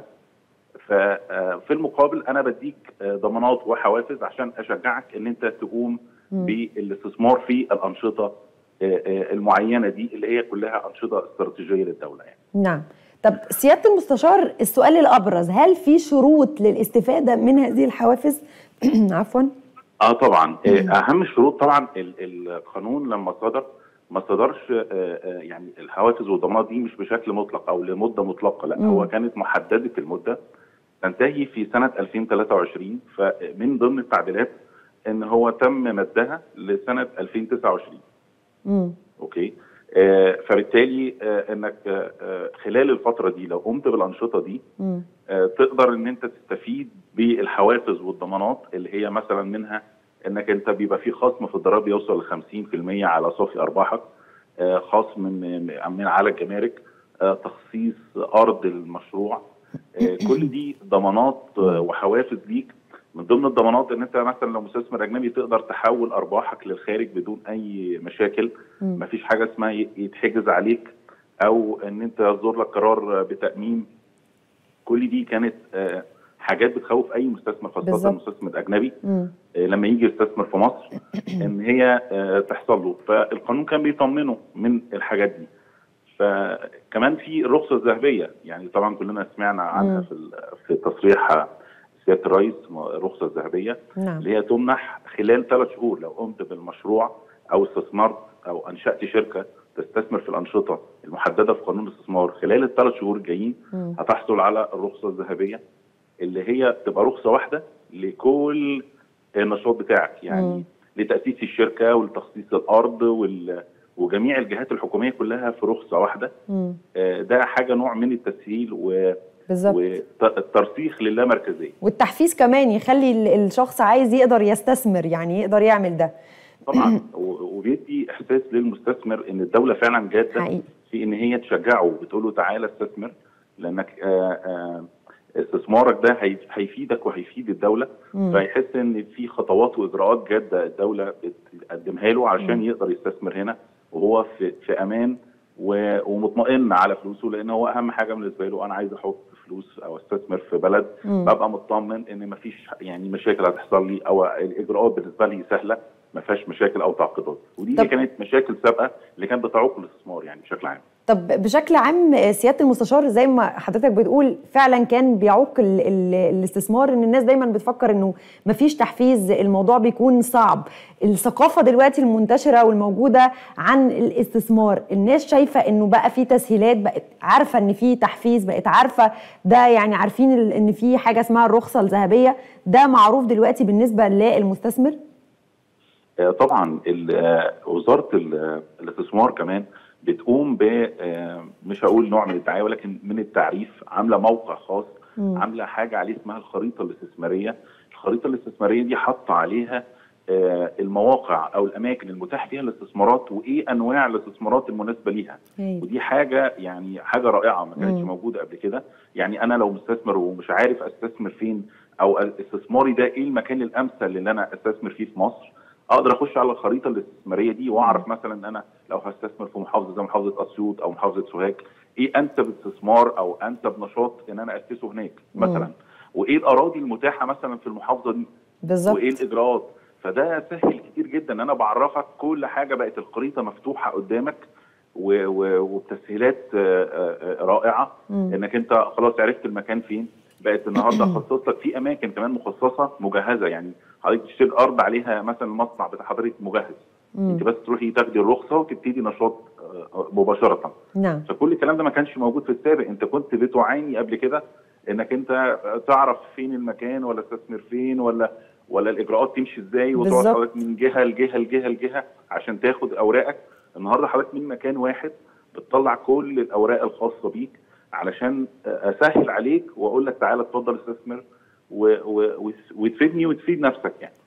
ففي المقابل انا بديك آه، ضمانات وحوافز عشان اشجعك ان انت تقوم بالاستثمار في الانشطه آه، آه، المعينه دي اللي هي كلها انشطه استراتيجيه للدوله يعني. نعم طب سياده المستشار السؤال الابرز هل في شروط للاستفاده من هذه الحوافز عفوا اه طبعا آه، اهم الشروط طبعا ال- القانون لما صدر ما صدرش آه، آه، يعني الحوافز والضمانات دي مش بشكل مطلق او لمده مطلقه لا مم. هو كانت محدده المده تنتهي في سنه 2023 فمن ضمن التعديلات ان هو تم مدها لسنه 2029 مم. اوكي آه فبالتالي آه انك آه آه، خلال الفتره دي لو قمت بالانشطه دي مم. آه، تقدر ان انت تستفيد بالحوافز والضمانات اللي هي مثلا منها انك انت بيبقى في خصم في الضرائب يوصل ل 50% على صافي ارباحك آه، خصم من من على الجمارك آه، تخصيص ارض المشروع آه، كل دي ضمانات آه، وحوافز ليك من ضمن الضمانات ان انت مثلا لو مستثمر اجنبي تقدر تحول ارباحك للخارج بدون اي مشاكل مم. مفيش حاجه اسمها ي- يتحجز عليك او ان انت يصدر لك قرار بتاميم كل دي كانت آه، حاجات بتخوف اي مستثمر خاصه بالظبط. المستثمر الاجنبي مم. آه، لما يجي يستثمر في مصر ان هي آه، تحصل له فالقانون كان بيطمنه من الحاجات دي فكمان في الرخصه الذهبيه يعني طبعا كلنا سمعنا عنها مم. في ال- في تصريح سياده الرئيس الرخصه الذهبيه نعم اللي هي تمنح خلال ثلاث شهور لو قمت بالمشروع او استثمرت او انشات شركه تستثمر في الانشطه المحدده في قانون الاستثمار خلال الثلاث شهور الجايين مم. هتحصل على الرخصه الذهبيه اللي هي تبقى رخصه واحده لكل النشاط بتاعك مم. يعني لتاسيس الشركه ولتخصيص الارض وال وجميع الجهات الحكوميه كلها في رخصه واحده مم. آه، ده حاجه نوع من التسهيل و... بالظبط والترسيخ للامركزيه والتحفيز كمان يخلي ال- الشخص عايز يقدر يستثمر يعني يقدر يعمل ده طبعا و- وبيدي احساس للمستثمر ان الدوله فعلا جاده حقيقي في ان هي تشجعه وبتقول له تعالى استثمر لانك آه، آه، استثمارك ده هي- هيفيدك وهيفيد الدوله مم. فيحس ان في خطوات واجراءات جاده الدوله بتقدمها له علشان مم. يقدر يستثمر هنا وهو في في امان و- ومطمئن على فلوسه لان هو اهم حاجه بالنسبه له انا عايز احط فلوس او استثمر في بلد مم. ببقى مطمن ان مفيش يعني مشاكل هتحصل لي او الاجراءات بالنسبه لي سهله ما فيهاش مشاكل او تعقيدات ودي طب- اللي كانت مشاكل سابقه اللي كانت بتعوق الاستثمار يعني بشكل عام طب بشكل عام سياده المستشار زي ما حضرتك بتقول فعلا كان بيعوق ال ال الاستثمار ان الناس دايما بتفكر انه مفيش تحفيز الموضوع بيكون صعب الثقافه دلوقتي المنتشره والموجوده عن الاستثمار الناس شايفه انه بقى في تسهيلات بقت عارفه ان في تحفيز بقت عارفه ده يعني عارفين ال- ان في حاجه اسمها الرخصه الذهبيه ده معروف دلوقتي بالنسبه للمستثمر آه، طبعا ال- آه، وزاره ال- الاستثمار كمان بتقوم ب آه، مش هقول نوع من الدعايه ولكن من التعريف عامله موقع خاص مم. عامله حاجه عليه اسمها الخريطه الاستثماريه الخريطه الاستثماريه دي حاطه عليها آه، المواقع او الاماكن المتاح فيها الاستثمارات وايه انواع الاستثمارات المناسبه ليها هاي. ودي حاجه يعني حاجه رائعه ما كانتش مم. موجوده قبل كده يعني انا لو مستثمر ومش عارف استثمر فين او استثماري ده ايه المكان الامثل اللي انا استثمر فيه في مصر اقدر اخش على الخريطه الاستثماريه دي واعرف مثلا ان انا لو هستثمر في محافظه زي محافظه اسيوط او محافظه سوهاج ايه انسب استثمار او انسب نشاط ان انا اسسه هناك مثلا وايه الاراضي المتاحه مثلا في المحافظه دي بالظبط وايه الاجراءات فده سهل كتير جدا ان انا بعرفك كل حاجه بقت الخريطه مفتوحه قدامك و- و- وبتسهيلات آه، آه، آه، رائعه مم. انك انت خلاص عرفت المكان فين بقت النهارده اخصص لك في اماكن كمان مخصصه مجهزه يعني حضرتك تشتري ارض عليها مثلا المصنع بتاع حضرتك مجهز مم. انت بس تروحي تاخدي الرخصه وتبتدي نشاط آه، مباشره نعم فكل الكلام ده ما كانش موجود في السابق انت كنت بتعاني قبل كده انك انت تعرف فين المكان ولا تستثمر فين ولا ولا الاجراءات تمشي ازاي وتقعد بالظبط. حضرتك من جهه لجهه لجهه لجهه عشان تاخد اوراقك النهارده حضرتك من مكان واحد بتطلع كل الاوراق الخاصه بيك علشان اسهل عليك واقول لك تعالى اتفضل استثمر و- و- وتفيدني وتفيد نفسك يعني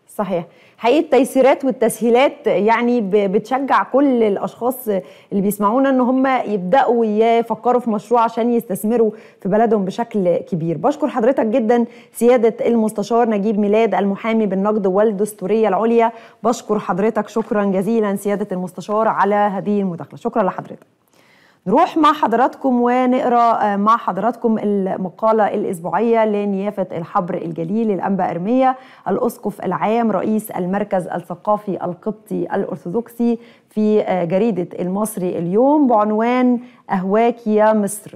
صحيح حقيقة التيسيرات والتسهيلات يعني بتشجع كل الأشخاص اللي بيسمعونا أن هم يبدأوا يفكروا في مشروع عشان يستثمروا في بلدهم بشكل كبير بشكر حضرتك جدا سيادة المستشار نجيب ميلاد المحامي بالنقد والدستورية العليا بشكر حضرتك شكرا جزيلا سيادة المستشار على هذه المداخلة شكرا لحضرتك نروح مع حضراتكم ونقرا مع حضراتكم المقاله الاسبوعيه لنيافه الحبر الجليل الانبا ارميه الاسقف العام رئيس المركز الثقافي القبطي الارثوذكسي في جريده المصري اليوم بعنوان اهواك يا مصر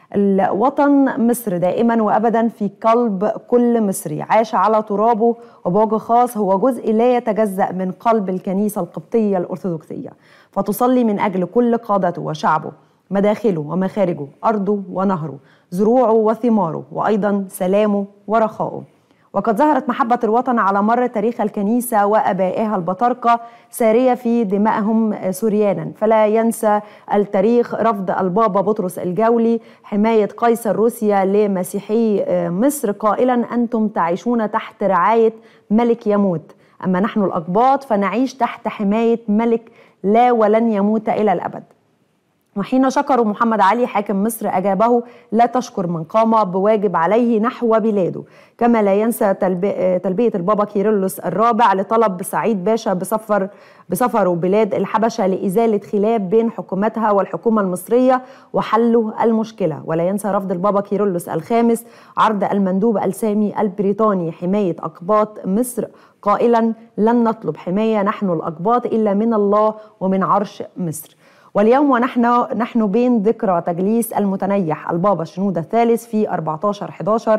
الوطن مصر دائما وابدا في قلب كل مصري عاش على ترابه وبوجه خاص هو جزء لا يتجزا من قلب الكنيسه القبطيه الارثوذكسيه فتصلي من اجل كل قادته وشعبه مداخله ومخارجه أرضه ونهره زروعه وثماره وأيضا سلامه ورخائه وقد ظهرت محبة الوطن على مر تاريخ الكنيسة وأبائها البطاركة سارية في دمائهم سريانا فلا ينسى التاريخ رفض البابا بطرس الجولي حماية قيصر روسيا لمسيحي مصر قائلا أنتم تعيشون تحت رعاية ملك يموت أما نحن الأقباط فنعيش تحت حماية ملك لا ولن يموت إلى الأبد وحين شكروا محمد علي حاكم مصر أجابه لا تشكر من قام بواجب عليه نحو بلاده كما لا ينسى تلبية البابا كيرلس الرابع لطلب سعيد باشا بسفر بسفره بلاد الحبشة لإزالة خلاف بين حكومتها والحكومة المصرية وحله المشكلة ولا ينسى رفض البابا كيرلس الخامس عرض المندوب السامي البريطاني حماية أقباط مصر قائلا لن نطلب حماية نحن الأقباط إلا من الله ومن عرش مصر واليوم ونحن نحن بين ذكرى تجليس المتنيح البابا شنودة الثالث في 14 11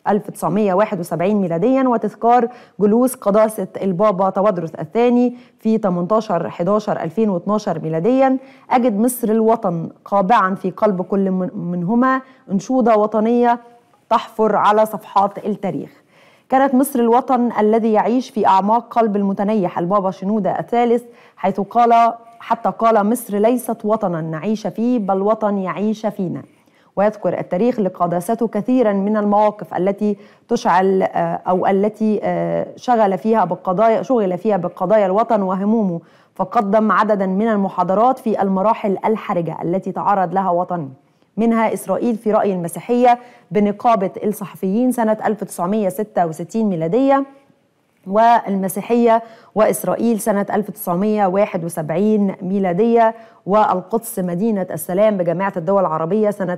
1971 ميلاديا وتذكار جلوس قداسة البابا تودرس الثاني في 18 11 2012 ميلاديا أجد مصر الوطن قابعا في قلب كل منهما أنشودة وطنية تحفر على صفحات التاريخ كانت مصر الوطن الذي يعيش في أعماق قلب المتنيح البابا شنودة الثالث حيث قال حتى قال مصر ليست وطنا نعيش فيه بل وطن يعيش فينا ويذكر التاريخ لقداسته كثيرا من المواقف التي تشعل او التي شغل فيها بالقضايا شغل فيها بقضايا الوطن وهمومه فقدم عددا من المحاضرات في المراحل الحرجه التي تعرض لها وطنه منها اسرائيل في راي المسيحيه بنقابه الصحفيين سنه 1966 ميلاديه والمسيحية وإسرائيل سنة 1971 ميلادية والقدس مدينة السلام بجامعة الدول العربية سنة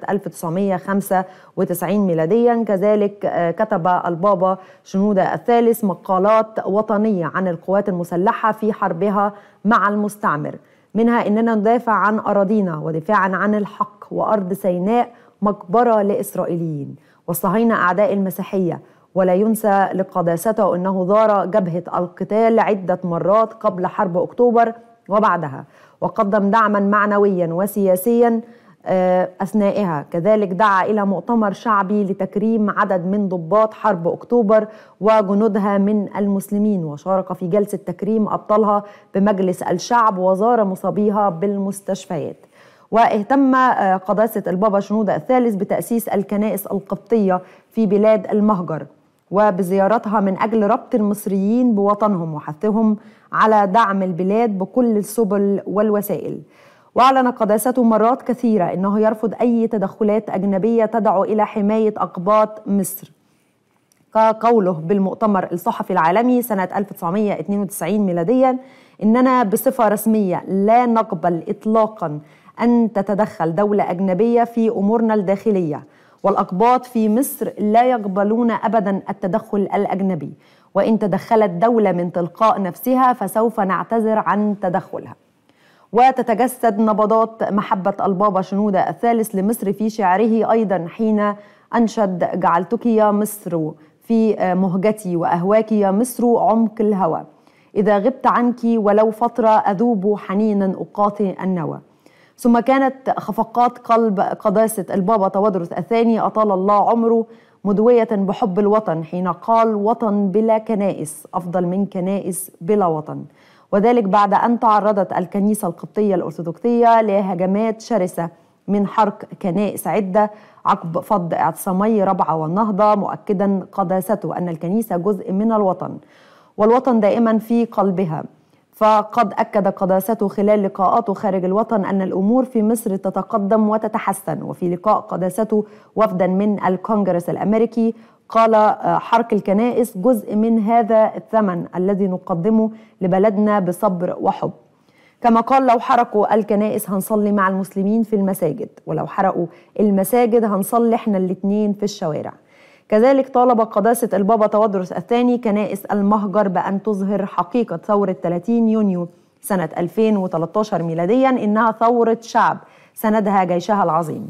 1995 ميلاديا كذلك كتب البابا شنودة الثالث مقالات وطنية عن القوات المسلحة في حربها مع المستعمر منها إننا ندافع عن أراضينا ودفاعا عن الحق وأرض سيناء مقبرة لإسرائيليين والصهاينة أعداء المسيحية ولا ينسى لقداسته انه زار جبهه القتال عده مرات قبل حرب اكتوبر وبعدها وقدم دعما معنويا وسياسيا اثنائها كذلك دعا الى مؤتمر شعبي لتكريم عدد من ضباط حرب اكتوبر وجنودها من المسلمين وشارك في جلسه تكريم ابطالها بمجلس الشعب وزار مصابيها بالمستشفيات واهتم قداسه البابا شنوده الثالث بتاسيس الكنائس القبطيه في بلاد المهجر وبزيارتها من اجل ربط المصريين بوطنهم وحثهم على دعم البلاد بكل السبل والوسائل. واعلن قداسته مرات كثيره انه يرفض اي تدخلات اجنبيه تدعو الى حمايه اقباط مصر. كقوله بالمؤتمر الصحفي العالمي سنه 1992 ميلاديا اننا بصفه رسميه لا نقبل اطلاقا ان تتدخل دوله اجنبيه في امورنا الداخليه. والأقباط في مصر لا يقبلون أبدا التدخل الأجنبي وإن تدخلت دولة من تلقاء نفسها فسوف نعتذر عن تدخلها وتتجسد نبضات محبة البابا شنودة الثالث لمصر في شعره أيضا حين أنشد جعلتك يا مصر في مهجتي وأهواك يا مصر عمق الهوى إذا غبت عنك ولو فترة أذوب حنينا أقاطي النوى ثم كانت خفقات قلب قداسة البابا تودرس الثاني أطال الله عمره مدوية بحب الوطن حين قال وطن بلا كنائس أفضل من كنائس بلا وطن وذلك بعد أن تعرضت الكنيسة القبطية الأرثوذكسية لهجمات شرسة من حرق كنائس عدة عقب فض اعتصامي ربعة والنهضة مؤكدا قداسته أن الكنيسة جزء من الوطن والوطن دائما في قلبها فقد أكد قداسته خلال لقاءاته خارج الوطن أن الأمور في مصر تتقدم وتتحسن وفي لقاء قداسته وفدا من الكونغرس الأمريكي قال حرق الكنائس جزء من هذا الثمن الذي نقدمه لبلدنا بصبر وحب كما قال لو حرقوا الكنائس هنصلي مع المسلمين في المساجد ولو حرقوا المساجد هنصلي احنا الاتنين في الشوارع كذلك طالب قداسة البابا تودرس الثاني كنائس المهجر بأن تظهر حقيقة ثورة 30 يونيو سنة 2013 ميلاديا إنها ثورة شعب سندها جيشها العظيم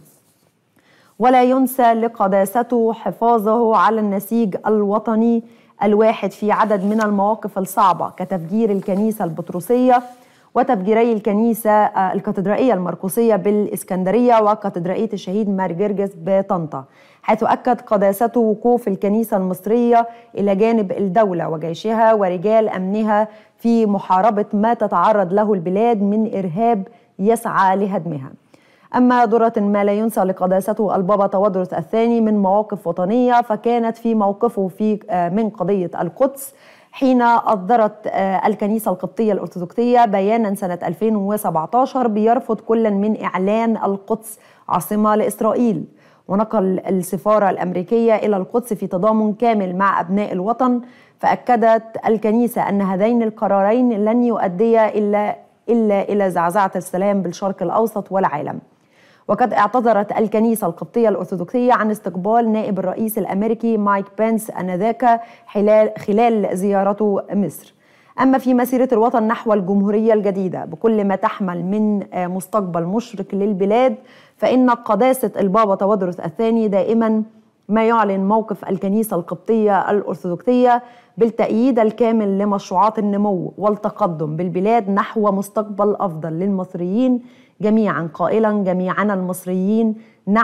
ولا ينسى لقداسته حفاظه على النسيج الوطني الواحد في عدد من المواقف الصعبة كتفجير الكنيسة البطرسية وتفجيري الكنيسة الكاتدرائية المرقسية بالإسكندرية وكاتدرائية الشهيد مار جرجس بطنطا حيث أكد قداسته وقوف الكنيسة المصرية إلى جانب الدولة وجيشها ورجال أمنها في محاربة ما تتعرض له البلاد من إرهاب يسعى لهدمها أما درة ما لا ينسى لقداسته البابا تودرس الثاني من مواقف وطنية فكانت في موقفه في من قضية القدس حين أصدرت الكنيسة القبطية الأرثوذكسية بيانا سنة 2017 بيرفض كل من إعلان القدس عاصمة لإسرائيل ونقل السفارة الأمريكية إلى القدس في تضامن كامل مع أبناء الوطن فأكدت الكنيسة أن هذين القرارين لن يؤديا إلا إلا إلى زعزعة السلام بالشرق الأوسط والعالم وقد اعتذرت الكنيسة القبطية الأرثوذكسية عن استقبال نائب الرئيس الأمريكي مايك بنس آنذاك خلال, خلال زيارته مصر أما في مسيرة الوطن نحو الجمهورية الجديدة بكل ما تحمل من مستقبل مشرق للبلاد فإن قداسة البابا تودرس الثاني دائما ما يعلن موقف الكنيسة القبطية الأرثوذكسية بالتأييد الكامل لمشروعات النمو والتقدم بالبلاد نحو مستقبل أفضل للمصريين جميعا قائلا جميعنا المصريين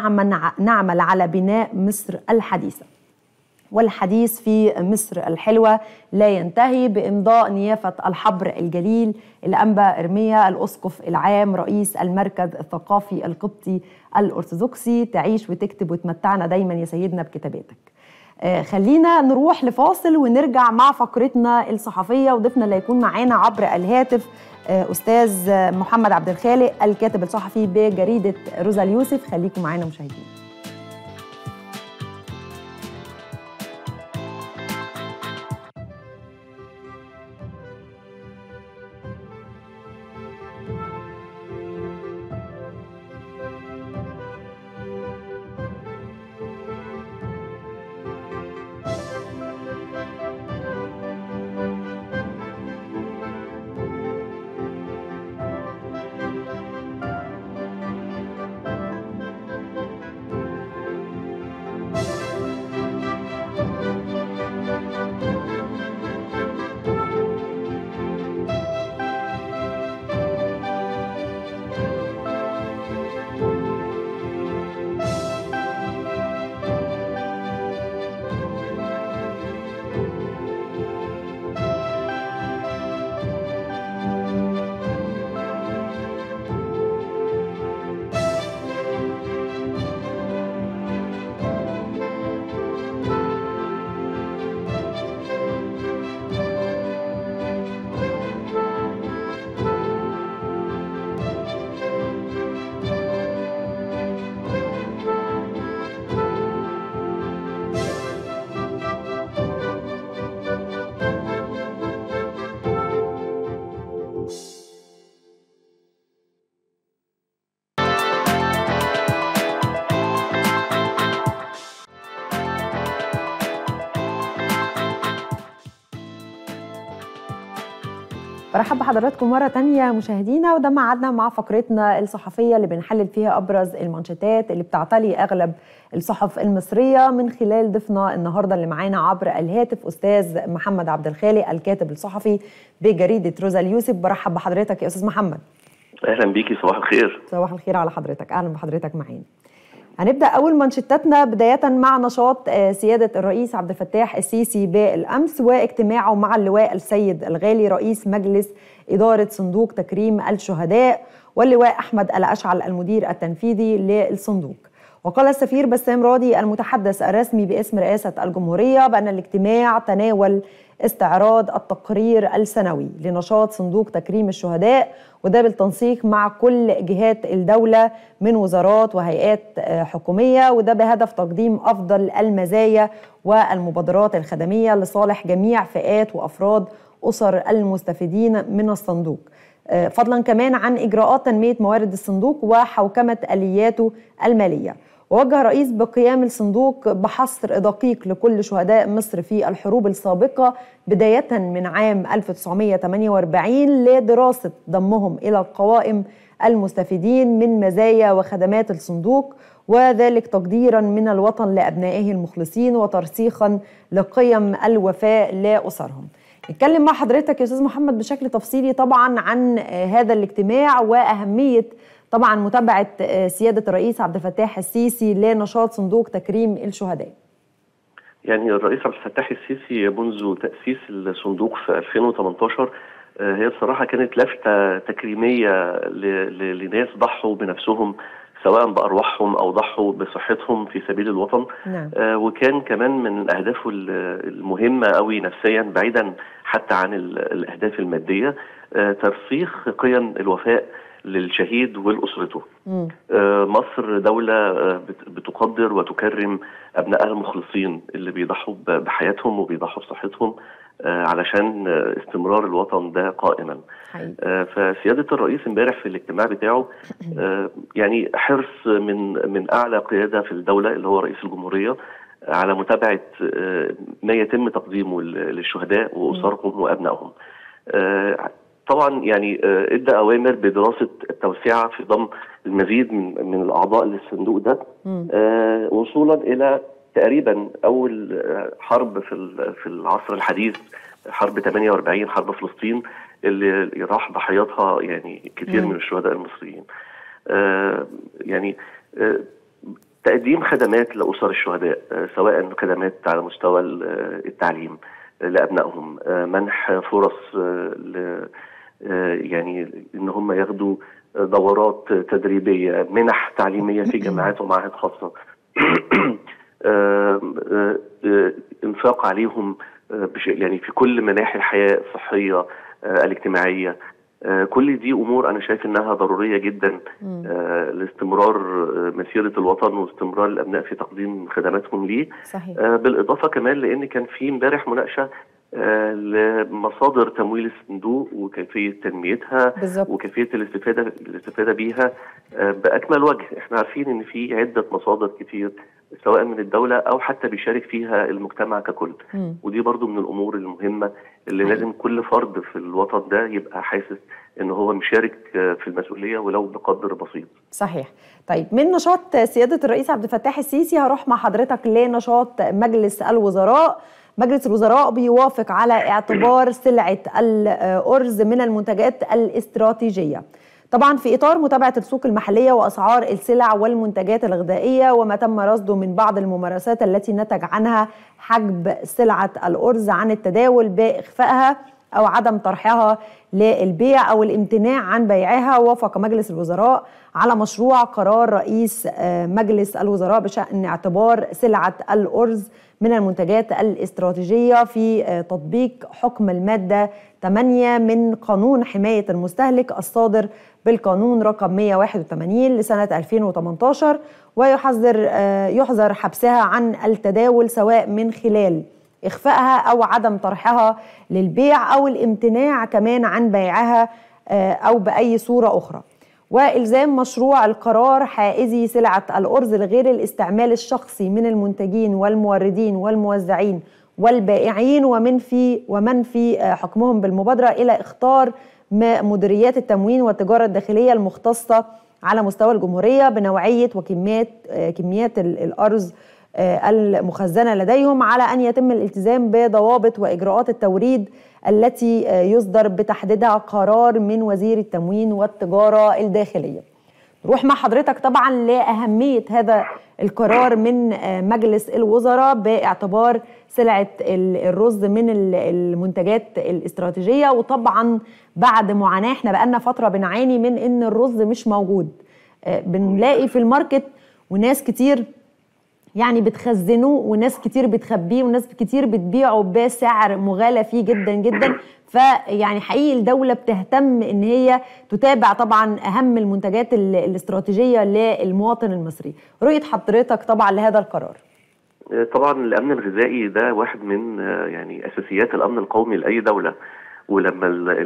نعمل على بناء مصر الحديثة والحديث في مصر الحلوة لا ينتهي بإمضاء نيافة الحبر الجليل الأنبا إرميا الأسقف العام رئيس المركز الثقافي القبطي الأرثوذكسي تعيش وتكتب وتمتعنا دايما يا سيدنا بكتاباتك آه خلينا نروح لفاصل ونرجع مع فقرتنا الصحفية وضيفنا اللي هيكون معانا عبر الهاتف آه أستاذ محمد عبد الخالق الكاتب الصحفي بجريدة روزا اليوسف خليكم معانا مشاهدين برحب بحضراتكم مرة تانية مشاهدينا وده معادنا مع فقرتنا الصحفية اللي بنحلل فيها أبرز المانشيتات اللي بتعتلي أغلب الصحف المصرية من خلال ضيفنا النهاردة اللي معانا عبر الهاتف أستاذ محمد عبد الخالق الكاتب الصحفي بجريدة روزا اليوسف برحب بحضرتك يا أستاذ محمد أهلا بيكي صباح الخير صباح الخير على حضرتك أهلا بحضرتك معانا هنبدا اول مانشيتاتنا بدايه مع نشاط سياده الرئيس عبد الفتاح السيسي بالامس واجتماعه مع اللواء السيد الغالي رئيس مجلس اداره صندوق تكريم الشهداء واللواء احمد الاشعل المدير التنفيذي للصندوق وقال السفير بسام راضي المتحدث الرسمي باسم رئاسة الجمهورية بأن الاجتماع تناول استعراض التقرير السنوي لنشاط صندوق تكريم الشهداء وده بالتنسيق مع كل جهات الدولة من وزارات وهيئات حكومية وده بهدف تقديم أفضل المزايا والمبادرات الخدمية لصالح جميع فئات وأفراد أسر المستفيدين من الصندوق فضلا كمان عن إجراءات تنمية موارد الصندوق وحوكمة آلياته المالية ووجه رئيس بقيام الصندوق بحصر دقيق لكل شهداء مصر في الحروب السابقة بداية من عام 1948 لدراسة ضمهم إلى القوائم المستفيدين من مزايا وخدمات الصندوق وذلك تقديرا من الوطن لأبنائه المخلصين وترسيخا لقيم الوفاء لأسرهم نتكلم مع حضرتك يا أستاذ محمد بشكل تفصيلي طبعا عن هذا الاجتماع وأهمية طبعا متابعه سياده الرئيس عبد الفتاح السيسي لنشاط صندوق تكريم الشهداء. يعني الرئيس عبد الفتاح السيسي منذ تاسيس الصندوق في 2018 هي بصراحه كانت لفته تكريميه لناس ضحوا بنفسهم سواء بارواحهم او ضحوا بصحتهم في سبيل الوطن نعم. آه وكان كمان من اهدافه المهمه قوي نفسيا بعيدا حتى عن الاهداف الماديه آه ترسيخ قيم الوفاء للشهيد ولاسرته. آه مصر دوله آه بتقدر وتكرم ابنائها المخلصين اللي بيضحوا بحياتهم وبيضحوا بصحتهم آه علشان استمرار الوطن ده قائما. فسياده الرئيس امبارح في الاجتماع بتاعه يعني حرص من من اعلى قياده في الدوله اللي هو رئيس الجمهوريه على متابعه ما يتم تقديمه للشهداء واسرهم وابنائهم. طبعا يعني ادى اوامر بدراسه التوسعه في ضم المزيد من من الاعضاء للصندوق ده آه وصولا الى تقريبا اول حرب في في العصر الحديث حرب 48 حرب فلسطين اللي راح ضحياتها يعني كثير من الشهداء المصريين. آه يعني آه تقديم خدمات لاسر الشهداء آه سواء خدمات على مستوى التعليم لابنائهم منح فرص ل يعني ان هم ياخدوا دورات تدريبيه منح تعليميه في جامعات ومعاهد خاصه انفاق عليهم يعني في كل مناحي الحياه الصحيه الاجتماعيه كل دي امور انا شايف انها ضروريه جدا لاستمرار مسيره الوطن واستمرار الابناء في تقديم خدماتهم ليه صحيح. بالاضافه كمان لان كان في امبارح مناقشه لمصادر تمويل الصندوق وكيفيه تنميتها بالزبط. وكيفيه الاستفاده الاستفاده بيها باكمل وجه احنا عارفين ان في عده مصادر كتير سواء من الدوله او حتى بيشارك فيها المجتمع ككل م. ودي برضو من الامور المهمه اللي أي. لازم كل فرد في الوطن ده يبقى حاسس ان هو مشارك في المسؤوليه ولو بقدر بسيط صحيح طيب من نشاط سياده الرئيس عبد الفتاح السيسي هروح مع حضرتك لنشاط مجلس الوزراء مجلس الوزراء بيوافق على اعتبار سلعة الأرز من المنتجات الاستراتيجية طبعا في إطار متابعة السوق المحلية وأسعار السلع والمنتجات الغذائية وما تم رصده من بعض الممارسات التي نتج عنها حجب سلعة الأرز عن التداول بإخفائها أو عدم طرحها للبيع أو الامتناع عن بيعها وافق مجلس الوزراء على مشروع قرار رئيس مجلس الوزراء بشأن اعتبار سلعة الأرز من المنتجات الاستراتيجية في تطبيق حكم المادة 8 من قانون حماية المستهلك الصادر بالقانون رقم 181 لسنة 2018 ويحذر يحذر حبسها عن التداول سواء من خلال إخفائها أو عدم طرحها للبيع أو الامتناع كمان عن بيعها أو بأي صورة أخرى والزام مشروع القرار حائزي سلعه الارز لغير الاستعمال الشخصي من المنتجين والموردين والموزعين والبائعين ومن في ومن في حكمهم بالمبادره الى اختار مديريات التموين والتجاره الداخليه المختصه على مستوى الجمهوريه بنوعيه وكميات كميات الارز المخزنه لديهم على ان يتم الالتزام بضوابط واجراءات التوريد التي يصدر بتحديدها قرار من وزير التموين والتجاره الداخليه. نروح مع حضرتك طبعا لاهميه هذا القرار من مجلس الوزراء باعتبار سلعه الرز من المنتجات الاستراتيجيه وطبعا بعد معاناه احنا بقالنا فتره بنعاني من ان الرز مش موجود. بنلاقي في الماركت وناس كتير يعني بتخزنه وناس كتير بتخبيه وناس كتير بتبيعه بسعر مغالى فيه جدا جدا فيعني حقيقي الدولة بتهتم ان هي تتابع طبعا اهم المنتجات الاستراتيجية للمواطن المصري رؤية حضرتك طبعا لهذا القرار طبعا الامن الغذائي ده واحد من يعني اساسيات الامن القومي لاي دوله ولما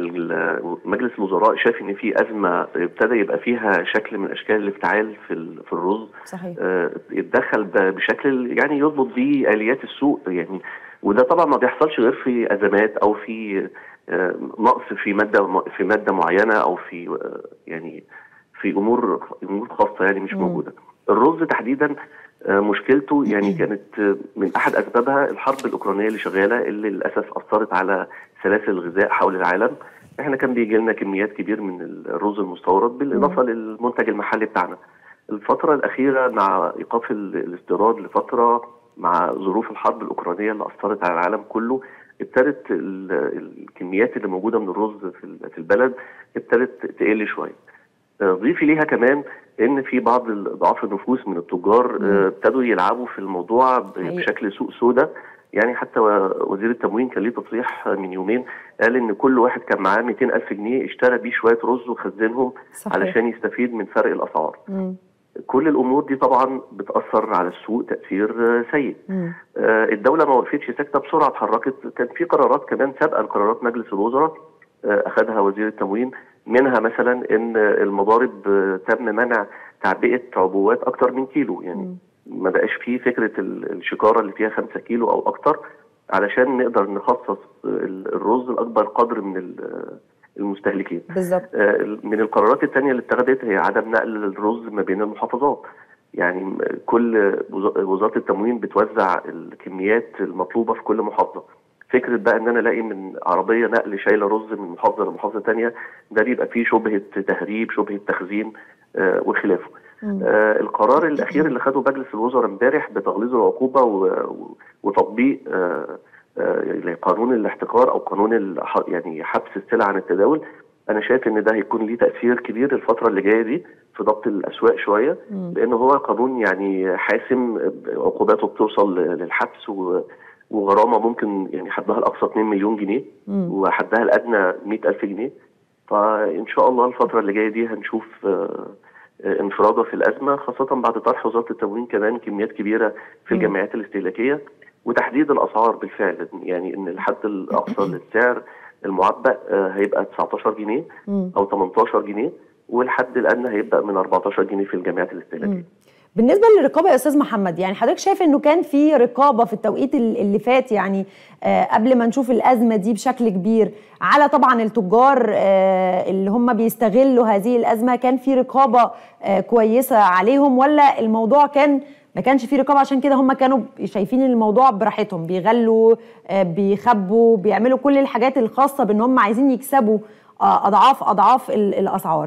مجلس الوزراء شاف ان في ازمه ابتدى يبقى فيها شكل من اشكال الافتعال في في الرز صحيح اتدخل بشكل يعني يضبط بيه اليات السوق يعني وده طبعا ما بيحصلش غير في ازمات او في نقص في ماده في ماده معينه او في يعني في امور امور خاصه يعني مش موجوده الرز تحديدا مشكلته يعني كانت من احد اسبابها الحرب الاوكرانيه اللي شغاله اللي للاسف اثرت على سلاسل الغذاء حول العالم احنا كان بيجي لنا كميات كبير من الرز المستورد بالاضافه للمنتج المحلي بتاعنا الفتره الاخيره مع ايقاف الاستيراد لفتره مع ظروف الحرب الاوكرانيه اللي اثرت على العالم كله ابتدت الكميات اللي موجوده من الرز في البلد ابتدت تقل شويه ضيفي ليها كمان ان في بعض ضعاف النفوس من التجار ابتدوا يلعبوا في الموضوع بشكل سوق سودا يعني حتى وزير التموين كان ليه تصريح من يومين قال ان كل واحد كان معاه 200 الف جنيه اشترى بيه شويه رز وخزنهم صحيح. علشان يستفيد من فرق الاسعار مم. كل الامور دي طبعا بتاثر على السوق تاثير سيء آه الدوله ما وقفتش ساكته بسرعه اتحركت كان في قرارات كمان سابقه لقرارات مجلس الوزراء آه اخذها وزير التموين منها مثلا ان المضارب تم منع تعبئه عبوات اكتر من كيلو يعني ما بقاش فيه فكره الشكاره اللي فيها 5 كيلو او اكتر علشان نقدر نخصص الرز لاكبر قدر من المستهلكين بالظبط من القرارات الثانيه اللي اتخذت هي عدم نقل الرز ما بين المحافظات يعني كل وزاره التموين بتوزع الكميات المطلوبه في كل محافظه فكره بقى ان انا الاقي من عربيه نقل شايله رز من محافظه لمحافظه ثانيه ده بيبقى فيه شبهه تهريب شبهه تخزين آه وخلافه آه القرار الاخير اللي خده مجلس الوزراء امبارح بتغليظ العقوبه وتطبيق آه آه قانون الاحتكار او قانون يعني حبس السلع عن التداول انا شايف ان ده هيكون ليه تاثير كبير الفتره اللي جايه دي في ضبط الاسواق شويه لان هو قانون يعني حاسم عقوباته بتوصل للحبس و وغرامه ممكن يعني حدها الاقصى 2 مليون جنيه مم. وحدها الادنى 100000 جنيه فان شاء الله الفتره اللي جايه دي هنشوف انفراده في الازمه خاصه بعد طرح وزاره التموين كمان كميات كبيره في الجمعيات الاستهلاكيه وتحديد الاسعار بالفعل يعني ان الحد الاقصى للسعر المعبأ هيبقى 19 جنيه او 18 جنيه والحد الادنى هيبدا من 14 جنيه في الجمعيات الاستهلاكيه بالنسبه للرقابه يا استاذ محمد يعني حضرتك شايف انه كان في رقابه في التوقيت اللي فات يعني آه قبل ما نشوف الازمه دي بشكل كبير على طبعا التجار آه اللي هم بيستغلوا هذه الازمه كان في رقابه آه كويسه عليهم ولا الموضوع كان ما كانش في رقابه عشان كده هم كانوا شايفين الموضوع براحتهم بيغلوا آه بيخبوا بيعملوا كل الحاجات الخاصه بان هم عايزين يكسبوا آه اضعاف اضعاف الاسعار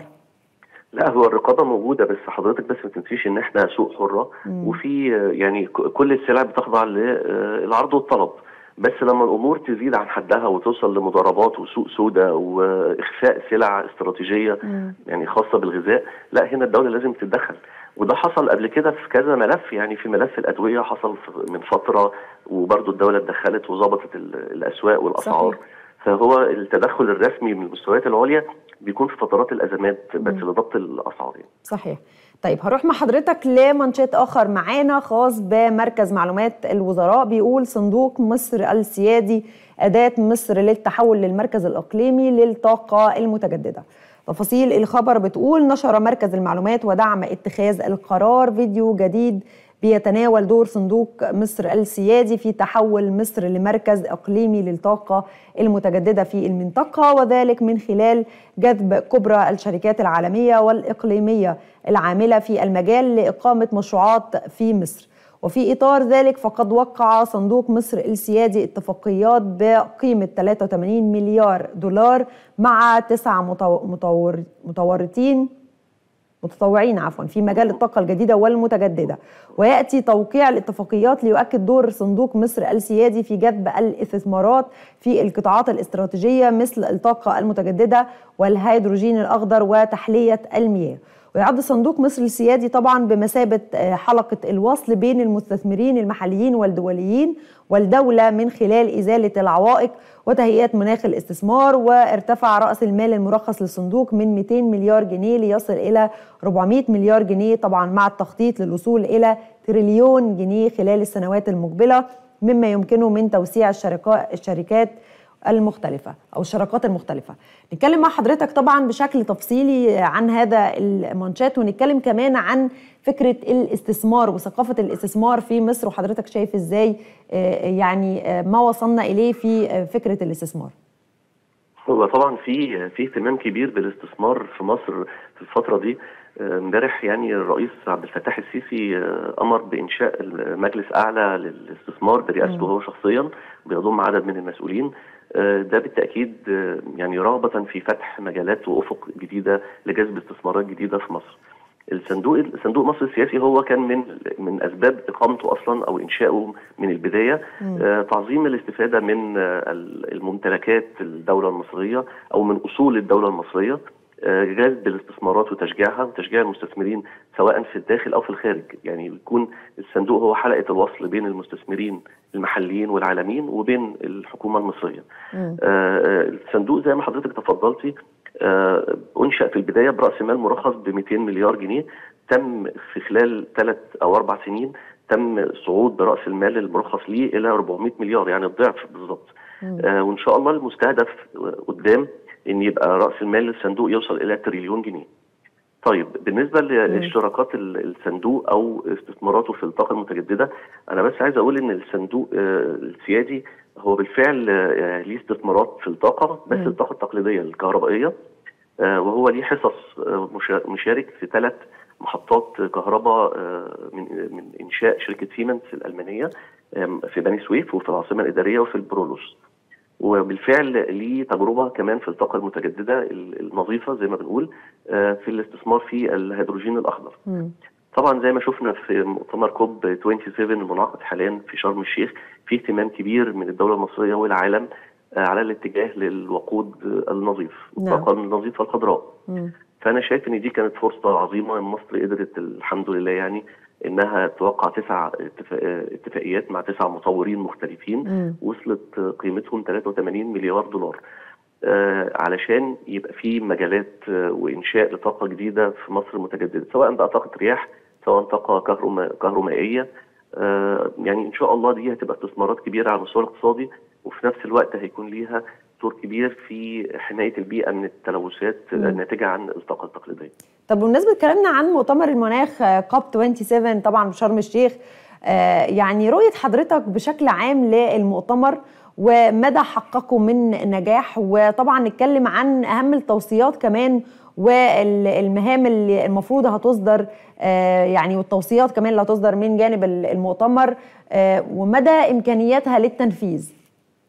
لا هو الرقابه موجوده بس حضرتك بس ما تنسيش ان احنا سوق حره مم. وفي يعني كل السلع بتخضع للعرض والطلب بس لما الامور تزيد عن حدها وتوصل لمضاربات وسوق سوداء واخفاء سلع استراتيجيه مم. يعني خاصه بالغذاء لا هنا الدوله لازم تتدخل وده حصل قبل كده في كذا ملف يعني في ملف الادويه حصل من فتره وبرضه الدوله اتدخلت وظبطت الاسواق والاسعار صحيح. فهو التدخل الرسمي من المستويات العليا بيكون في فترات الازمات بس لضبط الاسعار يعني. صحيح طيب هروح مع حضرتك لمنشط اخر معانا خاص بمركز معلومات الوزراء بيقول صندوق مصر السيادي اداه مصر للتحول للمركز الاقليمي للطاقه المتجدده تفاصيل الخبر بتقول نشر مركز المعلومات ودعم اتخاذ القرار فيديو جديد بيتناول دور صندوق مصر السيادي في تحول مصر لمركز اقليمي للطاقه المتجدده في المنطقه وذلك من خلال جذب كبرى الشركات العالميه والاقليميه العامله في المجال لاقامه مشروعات في مصر. وفي اطار ذلك فقد وقع صندوق مصر السيادي اتفاقيات بقيمه 83 مليار دولار مع تسع مطور مطورتين متطوعين عفوا في مجال الطاقة الجديدة والمتجددة ويأتي توقيع الاتفاقيات ليؤكد دور صندوق مصر السيادي في جذب الاستثمارات في القطاعات الاستراتيجية مثل الطاقة المتجددة والهيدروجين الأخضر وتحلية المياه ويعد صندوق مصر السيادي طبعا بمثابة حلقة الوصل بين المستثمرين المحليين والدوليين والدولة من خلال إزالة العوائق وتهيئة مناخ الاستثمار وارتفع رأس المال المرخص للصندوق من 200 مليار جنيه ليصل إلى 400 مليار جنيه طبعا مع التخطيط للوصول إلى تريليون جنيه خلال السنوات المقبلة مما يمكنه من توسيع الشركات المختلفة أو الشراكات المختلفة نتكلم مع حضرتك طبعا بشكل تفصيلي عن هذا المانشات ونتكلم كمان عن فكرة الاستثمار وثقافة الاستثمار في مصر وحضرتك شايف ازاي يعني ما وصلنا إليه في فكرة الاستثمار هو طبعا في في اهتمام كبير بالاستثمار في مصر في الفترة دي امبارح يعني الرئيس عبد الفتاح السيسي امر بانشاء مجلس اعلى للاستثمار برئاسته هو شخصيا بيضم عدد من المسؤولين ده بالتاكيد يعني رغبه في فتح مجالات وافق جديده لجذب استثمارات جديده في مصر. الصندوق صندوق مصر السياسي هو كان من من اسباب اقامته اصلا او انشائه من البدايه آه تعظيم الاستفاده من الممتلكات الدوله المصريه او من اصول الدوله المصريه جذب الاستثمارات وتشجيعها وتشجيع المستثمرين سواء في الداخل او في الخارج يعني يكون الصندوق هو حلقه الوصل بين المستثمرين المحليين والعالميين وبين الحكومه المصريه. آه الصندوق زي ما حضرتك تفضلتي آه انشا في البدايه براس مال مرخص ب 200 مليار جنيه تم في خلال ثلاث او اربع سنين تم صعود براس المال المرخص ليه الى 400 مليار يعني الضعف بالظبط. آه وان شاء الله المستهدف قدام ان يبقى راس المال للصندوق يوصل الى تريليون جنيه. طيب بالنسبه لاشتراكات الصندوق او استثماراته في الطاقه المتجدده انا بس عايز اقول ان الصندوق السيادي هو بالفعل ليه استثمارات في الطاقه بس م. الطاقه التقليديه الكهربائيه وهو ليه حصص مشارك في ثلاث محطات كهرباء من من انشاء شركه سيمنز الالمانيه في بني سويف وفي العاصمه الاداريه وفي البرولوس. وبالفعل ليه تجربه كمان في الطاقه المتجدده النظيفه زي ما بنقول في الاستثمار في الهيدروجين الاخضر. م. طبعا زي ما شفنا في مؤتمر كوب 27 المنعقد حاليا في شرم الشيخ في اهتمام كبير من الدوله المصريه والعالم على الاتجاه للوقود النظيف الطاقه النظيفه الخضراء. م. فانا شايف ان دي كانت فرصه عظيمه مصر قدرت الحمد لله يعني انها توقع تسع اتفاقيات مع تسع مطورين مختلفين م. وصلت قيمتهم 83 مليار دولار آه علشان يبقى في مجالات آه وانشاء لطاقه جديده في مصر متجدده سواء بقى طاقه رياح سواء طاقه كهرما كهرومائيه آه يعني ان شاء الله دي هتبقى استثمارات كبيره على المستوى الاقتصادي وفي نفس الوقت هيكون ليها دور كبير في حمايه البيئه من التلوثات الناتجه عن الطاقه التقليديه. طب بالنسبه اتكلمنا عن مؤتمر المناخ كوب 27 طبعا في شرم الشيخ يعني رؤيه حضرتك بشكل عام للمؤتمر ومدى حققه من نجاح وطبعا نتكلم عن اهم التوصيات كمان والمهام اللي المفروض هتصدر يعني والتوصيات كمان اللي هتصدر من جانب المؤتمر ومدى امكانياتها للتنفيذ.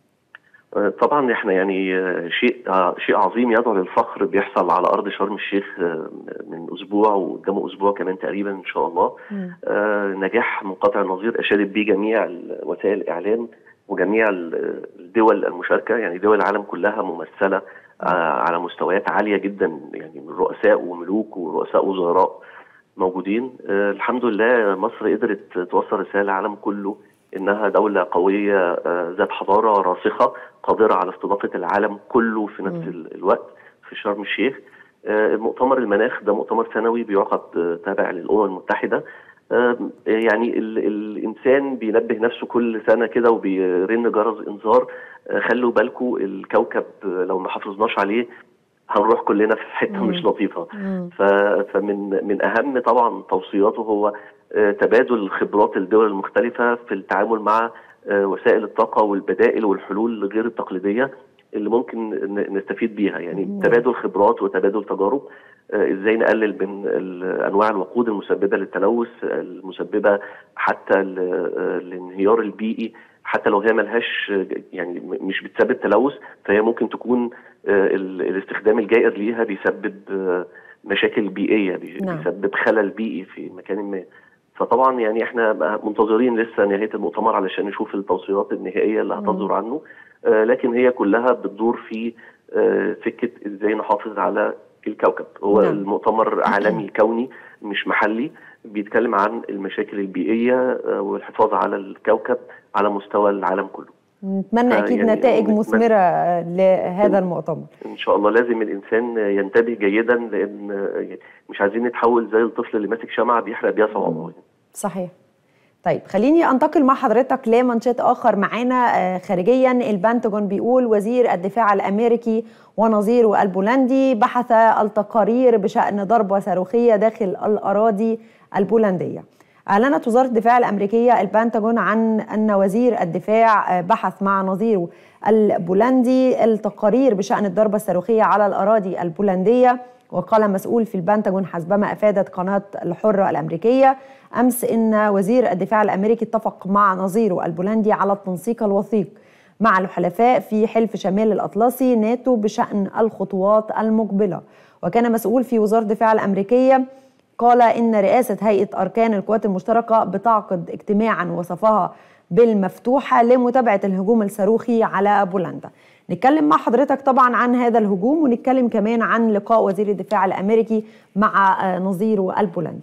طبعا احنا يعني شيء شيء عظيم يدعو للفخر بيحصل على ارض شرم الشيخ من اسبوع وقدامه اسبوع كمان تقريبا ان شاء الله آه نجاح منقطع النظير اشادت به جميع وسائل الاعلام وجميع الدول المشاركه يعني دول العالم كلها ممثله آه على مستويات عاليه جدا يعني من رؤساء وملوك ورؤساء وزراء موجودين آه الحمد لله مصر قدرت توصل رساله للعالم كله انها دوله قويه ذات حضاره راسخه قادره على استضافه العالم كله في نفس م. الوقت في شرم الشيخ مؤتمر المناخ ده مؤتمر سنوي بيعقد تابع للامم المتحده يعني ال الانسان بينبه نفسه كل سنه كده وبيرن جرس انذار خلوا بالكم الكوكب لو ما حافظناش عليه هنروح كلنا في حته مش لطيفه فمن من اهم طبعا توصياته هو تبادل خبرات الدول المختلفه في التعامل مع وسائل الطاقه والبدائل والحلول غير التقليديه اللي ممكن نستفيد بيها يعني مم. تبادل خبرات وتبادل تجارب ازاي نقلل من انواع الوقود المسببه للتلوث المسببه حتى الانهيار البيئي حتى لو هي ملهاش يعني مش بتسبب تلوث فهي ممكن تكون الاستخدام الجائر ليها بيسبب مشاكل بيئيه بيسبب خلل بيئي في مكان ما فطبعا يعني احنا منتظرين لسه نهايه المؤتمر علشان نشوف التوصيات النهائيه اللي هتصدر عنه آه لكن هي كلها بتدور في آه سكه ازاي نحافظ على الكوكب هو نعم. المؤتمر عالمي كوني مش محلي بيتكلم عن المشاكل البيئيه آه، والحفاظ على الكوكب على مستوى العالم كله نتمنى آه، اكيد يعني نتائج نتمنى- مثمره آه، لهذا المؤتمر ان شاء الله لازم الانسان ينتبه جيدا لان آه، مش عايزين نتحول زي الطفل اللي ماسك شمعه بيحرق بيها صوابعه صحيح طيب خليني انتقل مع حضرتك لمنشط اخر معانا آه، خارجيا البنتاجون بيقول وزير الدفاع الامريكي ونظيره البولندي بحث التقارير بشان ضربه صاروخيه داخل الاراضي البولنديه اعلنت وزاره الدفاع الامريكيه البنتاجون عن ان وزير الدفاع آه، بحث مع نظيره البولندي التقارير بشان الضربه الصاروخيه على الاراضي البولنديه وقال مسؤول في البنتاجون حسبما افادت قناه الحره الامريكيه امس ان وزير الدفاع الامريكي اتفق مع نظيره البولندي على التنسيق الوثيق مع الحلفاء في حلف شمال الاطلسي ناتو بشان الخطوات المقبله وكان مسؤول في وزاره الدفاع الامريكيه قال ان رئاسه هيئه اركان القوات المشتركه بتعقد اجتماعا وصفها بالمفتوحه لمتابعه الهجوم الصاروخي على بولندا. نتكلم مع حضرتك طبعا عن هذا الهجوم ونتكلم كمان عن لقاء وزير الدفاع الامريكي مع آه، نظيره البولندي.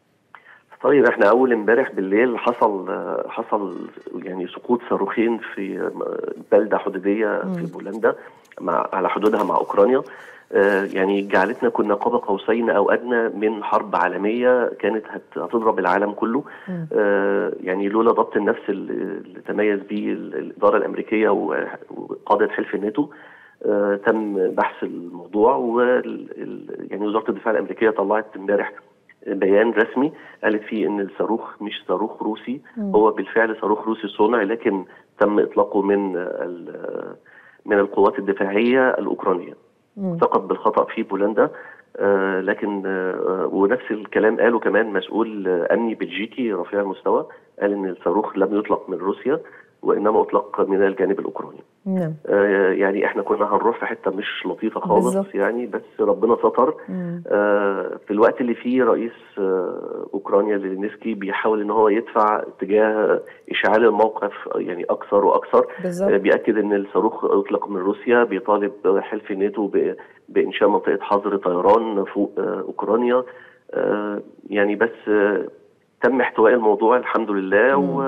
طيب احنا اول امبارح بالليل حصل آه، حصل يعني سقوط صاروخين في آه، بلده حدوديه في بولندا مع على حدودها مع اوكرانيا آه، يعني جعلتنا كنا قاب قوسين او ادنى من حرب عالميه كانت هت- هتضرب العالم كله آه، يعني لولا ضبط النفس اللي اللي تميز به ال- الاداره الامريكيه و- وقاده حلف الناتو آه، تم بحث الموضوع وال ال- يعني وزاره الدفاع الامريكيه طلعت امبارح بيان رسمي قالت فيه ان الصاروخ مش صاروخ روسي هو بالفعل صاروخ روسي صنع لكن تم اطلاقه من ال- من القوات الدفاعيه الاوكرانيه سقط بالخطا في بولندا آه لكن آه ونفس الكلام قاله كمان مسؤول آه، امني بلجيكي رفيع المستوى قال ان الصاروخ لم يطلق من روسيا وانما اطلق من الجانب الاوكراني نعم آه، يعني احنا كنا هنروح في حته مش لطيفه خالص بالظبط. يعني بس ربنا ستر آه، في الوقت اللي فيه رئيس آه، اوكرانيا زيلينسكي بيحاول ان هو يدفع اتجاه اشعال الموقف يعني اكثر واكثر بالظبط. آه، بياكد ان الصاروخ اطلق من روسيا بيطالب حلف الناتو ب- بانشاء منطقه حظر طيران فوق آه، اوكرانيا آه، يعني بس آه، تم احتواء الموضوع الحمد لله و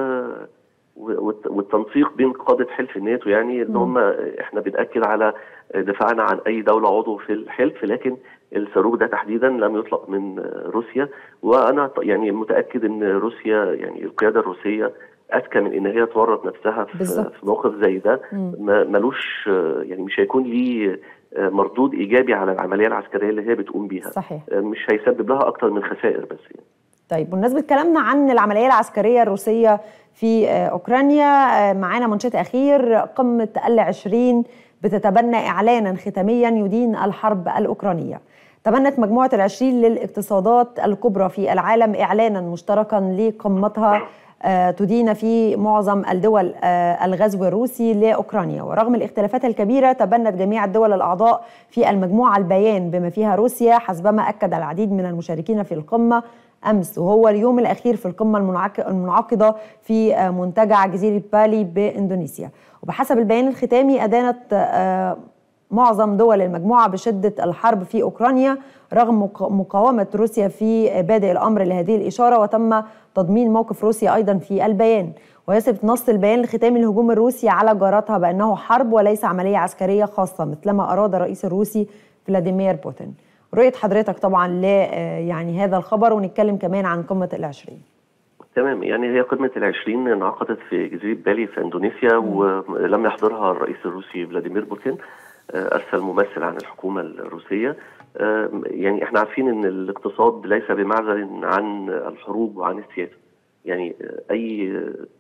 والت- والتنسيق بين قاده حلف الناتو يعني ان هم احنا بناكد على دفاعنا عن اي دوله عضو في الحلف لكن الصاروخ ده تحديدا لم يطلق من روسيا وانا ط- يعني متاكد ان روسيا يعني القياده الروسيه اذكى من ان هي تورط نفسها في, بالظبط. في موقف زي ده ما- ملوش يعني مش هيكون ليه مردود ايجابي على العمليه العسكريه اللي هي بتقوم بيها صحيح. مش هيسبب لها اكتر من خسائر بس يعني. طيب بمناسبة كلامنا عن العملية العسكرية الروسية في آه، أوكرانيا آه، معانا منشط أخير قمة العشرين بتتبنى إعلانا ختاميا يدين الحرب الأوكرانية تبنت مجموعة العشرين للاقتصادات الكبرى في العالم إعلانا مشتركا لقمتها آه، تدين في معظم الدول آه، الغزو الروسي لاوكرانيا ورغم الاختلافات الكبيره تبنت جميع الدول الاعضاء في المجموعه البيان بما فيها روسيا حسبما اكد العديد من المشاركين في القمه امس وهو اليوم الاخير في القمه المنعك- المنعقده في آه، منتجع جزيره بالي باندونيسيا وبحسب البيان الختامي ادانت آه، معظم دول المجموعة بشدة الحرب في أوكرانيا رغم مق- مقاومة روسيا في بادئ الأمر لهذه الإشارة وتم تضمين موقف روسيا أيضا في البيان ويثبت نص البيان الختامي الهجوم الروسي على جارتها بأنه حرب وليس عملية عسكرية خاصة مثلما أراد الرئيس الروسي فلاديمير بوتين رؤية حضرتك طبعا ل آه، يعني هذا الخبر ونتكلم كمان عن قمة العشرين تمام يعني هي قمة العشرين انعقدت في جزيرة بالي في اندونيسيا ولم يحضرها الرئيس الروسي فلاديمير بوتين آه، ارسل ممثل عن الحكومة الروسية آه، يعني احنا عارفين ان الاقتصاد ليس بمعزل عن الحروب وعن السياسة يعني آه، اي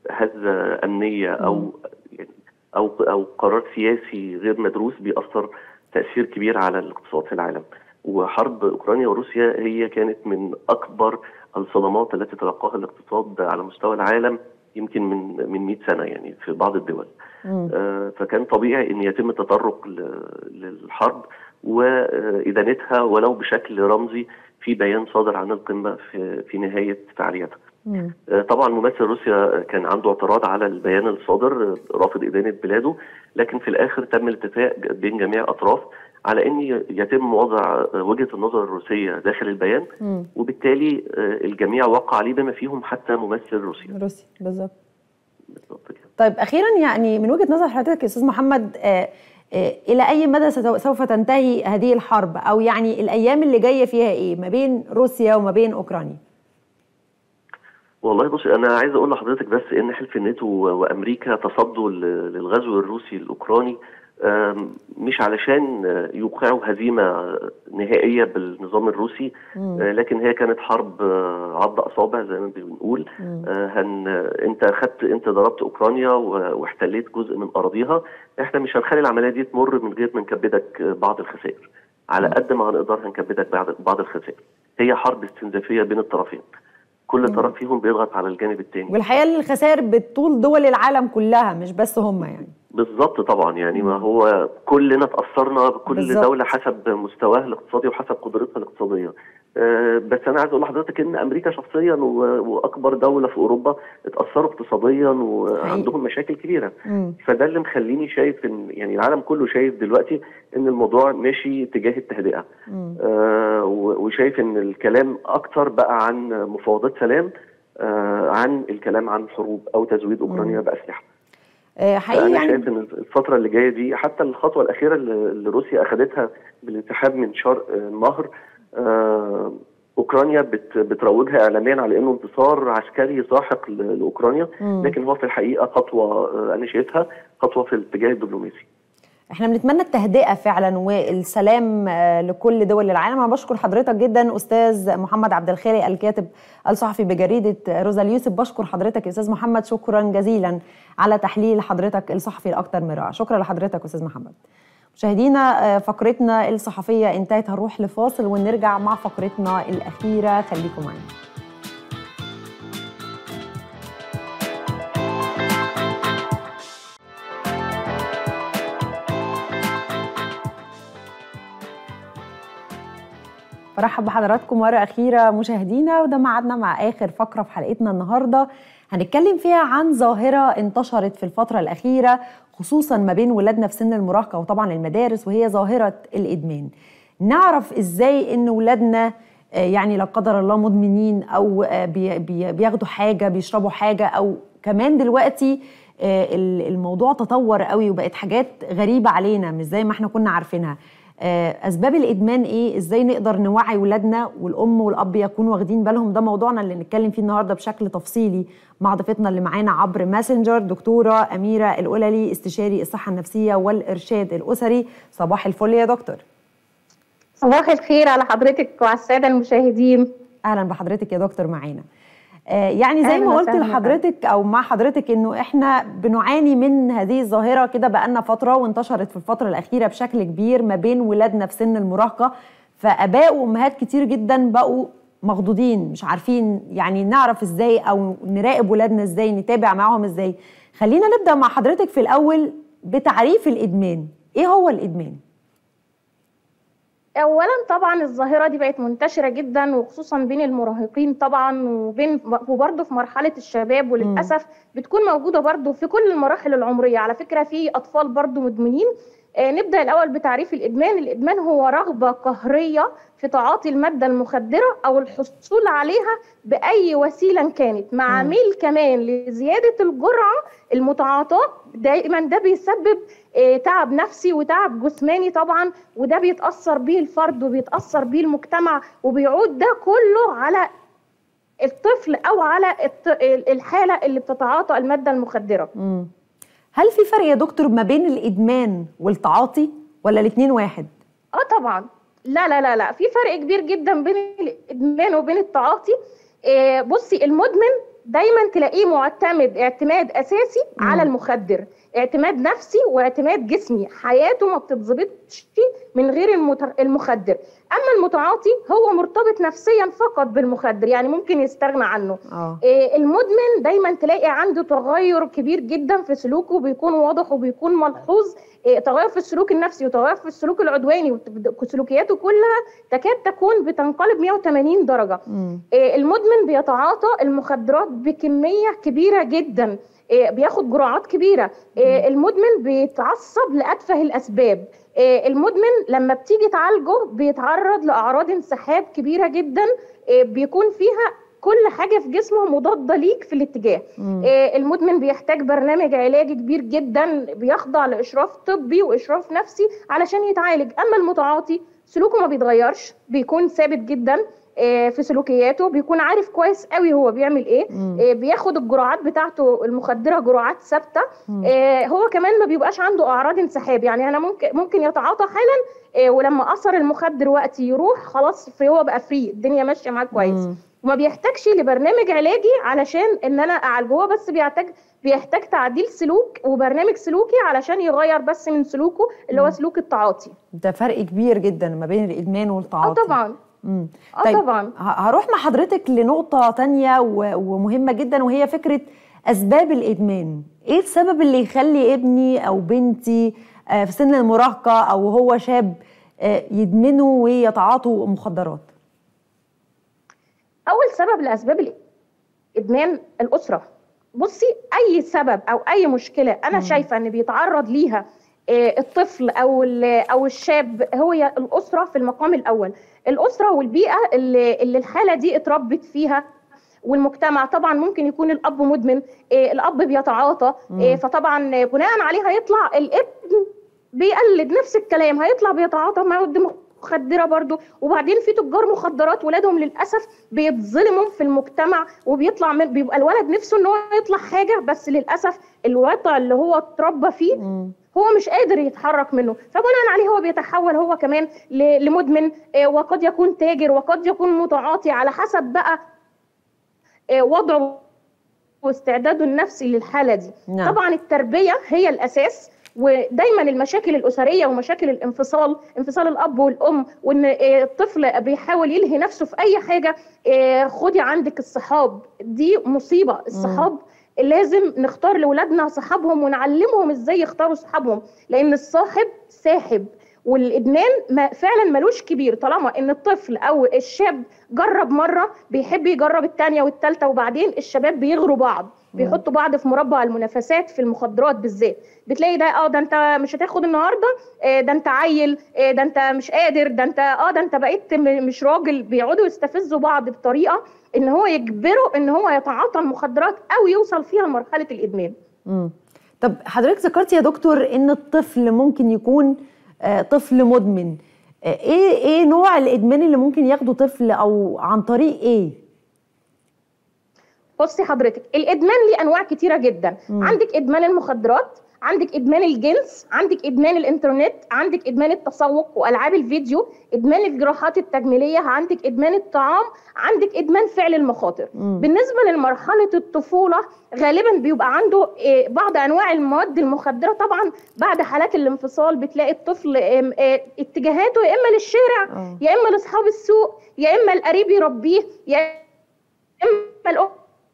هزة امنية او يعني او او قرار سياسي غير مدروس بيأثر تأثير كبير على الاقتصاد في العالم وحرب اوكرانيا وروسيا هي كانت من اكبر الصدمات التي تلقاها الاقتصاد على مستوى العالم يمكن من من 100 سنه يعني في بعض الدول آه فكان طبيعي ان يتم التطرق ل- للحرب وادانتها ولو بشكل رمزي في بيان صادر عن القمه في في نهايه فعاليتها طبعا ممثل روسيا كان عنده اعتراض على البيان الصادر رافض ادانه بلاده لكن في الاخر تم الاتفاق بين جميع الاطراف على ان يتم وضع وجهه النظر الروسيه داخل البيان مم. وبالتالي الجميع وقع عليه بما فيهم حتى ممثل روسيا روسيا بالظبط بالظبط كده طيب اخيرا يعني من وجهه نظر حضرتك يا استاذ محمد آه آه الى اي مدى ستو- سوف تنتهي هذه الحرب او يعني الايام اللي جايه فيها ايه ما بين روسيا وما بين اوكرانيا والله بص انا عايز اقول لحضرتك بس ان حلف الناتو و- وامريكا تصدوا ل- للغزو الروسي الاوكراني آم، مش علشان آه، يوقعوا هزيمه نهائيه بالنظام الروسي آه، لكن هي كانت حرب آه، عض اصابع زي ما بنقول آه، هن انت اخدت انت ضربت اوكرانيا و- واحتليت جزء من اراضيها احنا مش هنخلي العمليه دي تمر من غير ما نكبدك آه، بعض الخسائر على قد ما هنقدر هنكبدك بعض بعض الخسائر هي حرب استنزافيه بين الطرفين كل طرف فيهم بيضغط على الجانب الثاني والحقيقه الخسائر بتطول دول العالم كلها مش بس هم يعني بالظبط طبعا يعني ما هو كلنا تاثرنا كل بالظبط. دوله حسب مستواها الاقتصادي وحسب قدرتها الاقتصاديه أه بس انا عايز اقول لحضرتك ان امريكا شخصيا و- واكبر دوله في اوروبا اتاثروا اقتصاديا وعندهم مشاكل كبيره مم. فده اللي مخليني شايف ان يعني العالم كله شايف دلوقتي ان الموضوع ماشي تجاه التهدئه مم. آه و- وشايف ان الكلام اكتر بقى عن مفاوضات سلام آه عن الكلام عن حروب او تزويد اوكرانيا باسلحه آه حقيقي انا يعني شايف ان الفتره اللي جايه دي حتى الخطوه الاخيره اللي اللي روسيا اخذتها بالانسحاب من شرق النهر آه، اوكرانيا بت بتروجها اعلاميا على انه انتصار عسكري ساحق ل- لاوكرانيا مم. لكن هو في الحقيقه خطوه آه، انا شايفها خطوه في الاتجاه الدبلوماسي احنا بنتمنى التهدئه فعلا والسلام آه، لكل دول العالم انا بشكر حضرتك جدا استاذ محمد عبد الخالق الكاتب الصحفي بجريده روزا اليوسف بشكر حضرتك يا استاذ محمد شكرا جزيلا على تحليل حضرتك الصحفي الاكثر من رائع شكرا لحضرتك يا استاذ محمد مشاهدينا آه، فقرتنا الصحفيه انتهت هنروح لفاصل ونرجع مع فقرتنا الاخيره خليكم معانا برحب بحضراتكم مرة أخيرة مشاهدينا وده ميعادنا مع آخر فقرة في حلقتنا النهاردة هنتكلم فيها عن ظاهرة انتشرت في الفترة الأخيرة خصوصا ما بين ولادنا في سن المراهقة وطبعا المدارس وهي ظاهرة الإدمان نعرف إزاي إن ولادنا آه، يعني لا قدر الله مدمنين أو آه، بي- بي- بياخدوا حاجة بيشربوا حاجة أو كمان دلوقتي آه، ال- الموضوع تطور قوي وبقت حاجات غريبة علينا مش زي ما احنا كنا عارفينها آه، اسباب الادمان ايه ازاي نقدر نوعي ولادنا والام والاب يكونوا واخدين بالهم ده موضوعنا اللي نتكلم فيه النهارده بشكل تفصيلي مع ضيفتنا اللي معانا عبر ماسنجر دكتوره اميره القللي استشاري الصحه النفسيه والارشاد الاسري صباح الفل يا دكتور صباح الخير على حضرتك وعلى الساده المشاهدين اهلا بحضرتك يا دكتور معانا آه، يعني زي أهلاً ما قلت وسهلاً. لحضرتك او مع حضرتك انه احنا بنعاني من هذه الظاهره كده بقالنا فتره وانتشرت في الفتره الاخيره بشكل كبير ما بين ولادنا في سن المراهقه فاباء وامهات كتير جدا بقوا مخضوضين مش عارفين يعني نعرف ازاي او نراقب ولادنا ازاي نتابع معاهم ازاي خلينا نبدا مع حضرتك في الاول بتعريف الادمان ايه هو الادمان اولا طبعا الظاهره دي بقت منتشره جدا وخصوصا بين المراهقين طبعا وبين وبرضه في مرحله الشباب وللاسف بتكون موجوده برضه في كل المراحل العمريه على فكره في اطفال برضه مدمنين آه نبدا الاول بتعريف الادمان الادمان هو رغبه قهريه في تعاطي الماده المخدره او الحصول عليها باي وسيله كانت مع مم. ميل كمان لزياده الجرعه المتعاطاه دائما ده بيسبب آه، تعب نفسي وتعب جسماني طبعا وده بيتاثر بيه الفرد وبيتاثر بيه المجتمع وبيعود ده كله على الطفل او على الط- الحاله اللي بتتعاطى الماده المخدره مم. هل في فرق يا دكتور ما بين الادمان والتعاطي ولا الاتنين واحد اه طبعا لا لا لا لا في فرق كبير جدا بين الادمان وبين التعاطي آه بصي المدمن دايما تلاقيه معتمد اعتماد اساسي مم. على المخدر اعتماد نفسي واعتماد جسمي حياته ما بتتظبطش من غير المت- المخدر اما المتعاطي هو مرتبط نفسيا فقط بالمخدر يعني ممكن يستغنى عنه اه إيه، المدمن دايما تلاقي عنده تغير كبير جدا في سلوكه بيكون واضح وبيكون ملحوظ إيه، تغير في السلوك النفسي وتغير في السلوك العدواني وسلوكياته كلها تكاد تكون بتنقلب 180 درجة مم. إيه، المدمن بيتعاطى المخدرات بكمية كبيرة جدا إيه، بياخد جرعات كبيرة إيه، المدمن بيتعصب لأتفه الأسباب إيه، المدمن لما بتيجي تعالجه بيتعرض لأعراض انسحاب كبيرة جدا إيه، بيكون فيها كل حاجة في جسمه مضادة ليك في الاتجاه مم. إيه، المدمن بيحتاج برنامج علاجي كبير جدا بيخضع لإشراف طبي وإشراف نفسي علشان يتعالج أما المتعاطي سلوكه ما بيتغيرش بيكون ثابت جدا إيه، في سلوكياته بيكون عارف كويس قوي هو بيعمل ايه مم. إيه، بياخد الجرعات بتاعته المخدره جرعات ثابته مم. إيه، هو كمان ما بيبقاش عنده اعراض انسحاب يعني انا ممكن ممكن يتعاطى حالا إيه، ولما اثر المخدر وقت يروح خلاص في هو بقى فري الدنيا ماشيه معاه كويس مم. وما بيحتاجش لبرنامج علاجي علشان ان انا اعالجه هو بس بيحتاج بيحتاج تعديل سلوك وبرنامج سلوكي علشان يغير بس من سلوكه اللي هو سلوك التعاطي ده فرق كبير جدا ما بين الادمان اه والتعاطي طبعا مم. اه طبعا ه- هروح مع حضرتك لنقطة تانية و- ومهمة جدا وهي فكرة أسباب الإدمان إيه السبب اللي يخلي ابني أو بنتي آه، في سن المراهقة أو هو شاب آه، يدمنوا ويتعاطوا مخدرات اول سبب لاسباب الادمان الاسره بصي اي سبب او اي مشكله انا شايفه ان بيتعرض ليها آه، الطفل او ال- او الشاب هو ي- الاسره في المقام الاول الاسره والبيئه اللي, اللي الحاله دي اتربت فيها والمجتمع طبعا ممكن يكون الاب مدمن آه، الاب بيتعاطى آه، فطبعا بناء عليه هيطلع الابن بيقلد نفس الكلام هيطلع بيتعاطى مواد مخدره برضو وبعدين في تجار مخدرات ولادهم للاسف بيتظلموا في المجتمع وبيطلع من بيبقى الولد نفسه ان هو يطلع حاجه بس للاسف الوضع اللي هو اتربى فيه مم. هو مش قادر يتحرك منه فبناء عليه هو بيتحول هو كمان ل- لمدمن آه، وقد يكون تاجر وقد يكون متعاطي على حسب بقى آه، وضعه واستعداده النفسي للحاله دي نعم. طبعا التربيه هي الاساس ودايما المشاكل الاسريه ومشاكل الانفصال انفصال الاب والام وان آه، الطفل بيحاول يلهي نفسه في اي حاجه آه، خدي عندك الصحاب دي مصيبه الصحاب لازم نختار لاولادنا صحابهم ونعلمهم ازاي يختاروا صحابهم لان الصاحب ساحب والادمان ما فعلا ملوش كبير طالما ان الطفل او الشاب جرب مره بيحب يجرب الثانيه والثالثه وبعدين الشباب بيغروا بعض بيحطوا بعض في مربع المنافسات في المخدرات بالذات بتلاقي ده اه ده انت مش هتاخد النهارده آه ده انت عيل آه ده انت مش قادر ده انت اه ده انت بقيت م- مش راجل بيقعدوا يستفزوا بعض بطريقه ان هو يجبره ان هو يتعاطى المخدرات او يوصل فيها لمرحله الادمان مم. طب حضرتك ذكرتي يا دكتور ان الطفل ممكن يكون آه، طفل مدمن آه، ايه ايه نوع الادمان اللي ممكن ياخده طفل او عن طريق ايه بصي حضرتك الادمان ليه انواع كتيره جدا مم. عندك ادمان المخدرات عندك ادمان الجنس عندك ادمان الانترنت عندك ادمان التسوق والعاب الفيديو ادمان الجراحات التجميليه عندك ادمان الطعام عندك ادمان فعل المخاطر مم. بالنسبه لمرحله الطفوله غالبا بيبقى عنده آه، بعض انواع المواد المخدره طبعا بعد حالات الانفصال بتلاقي الطفل آم، آه، اتجاهاته يا اما للشارع آه. يا اما لاصحاب السوق يا اما القريب يربيه يا اما الام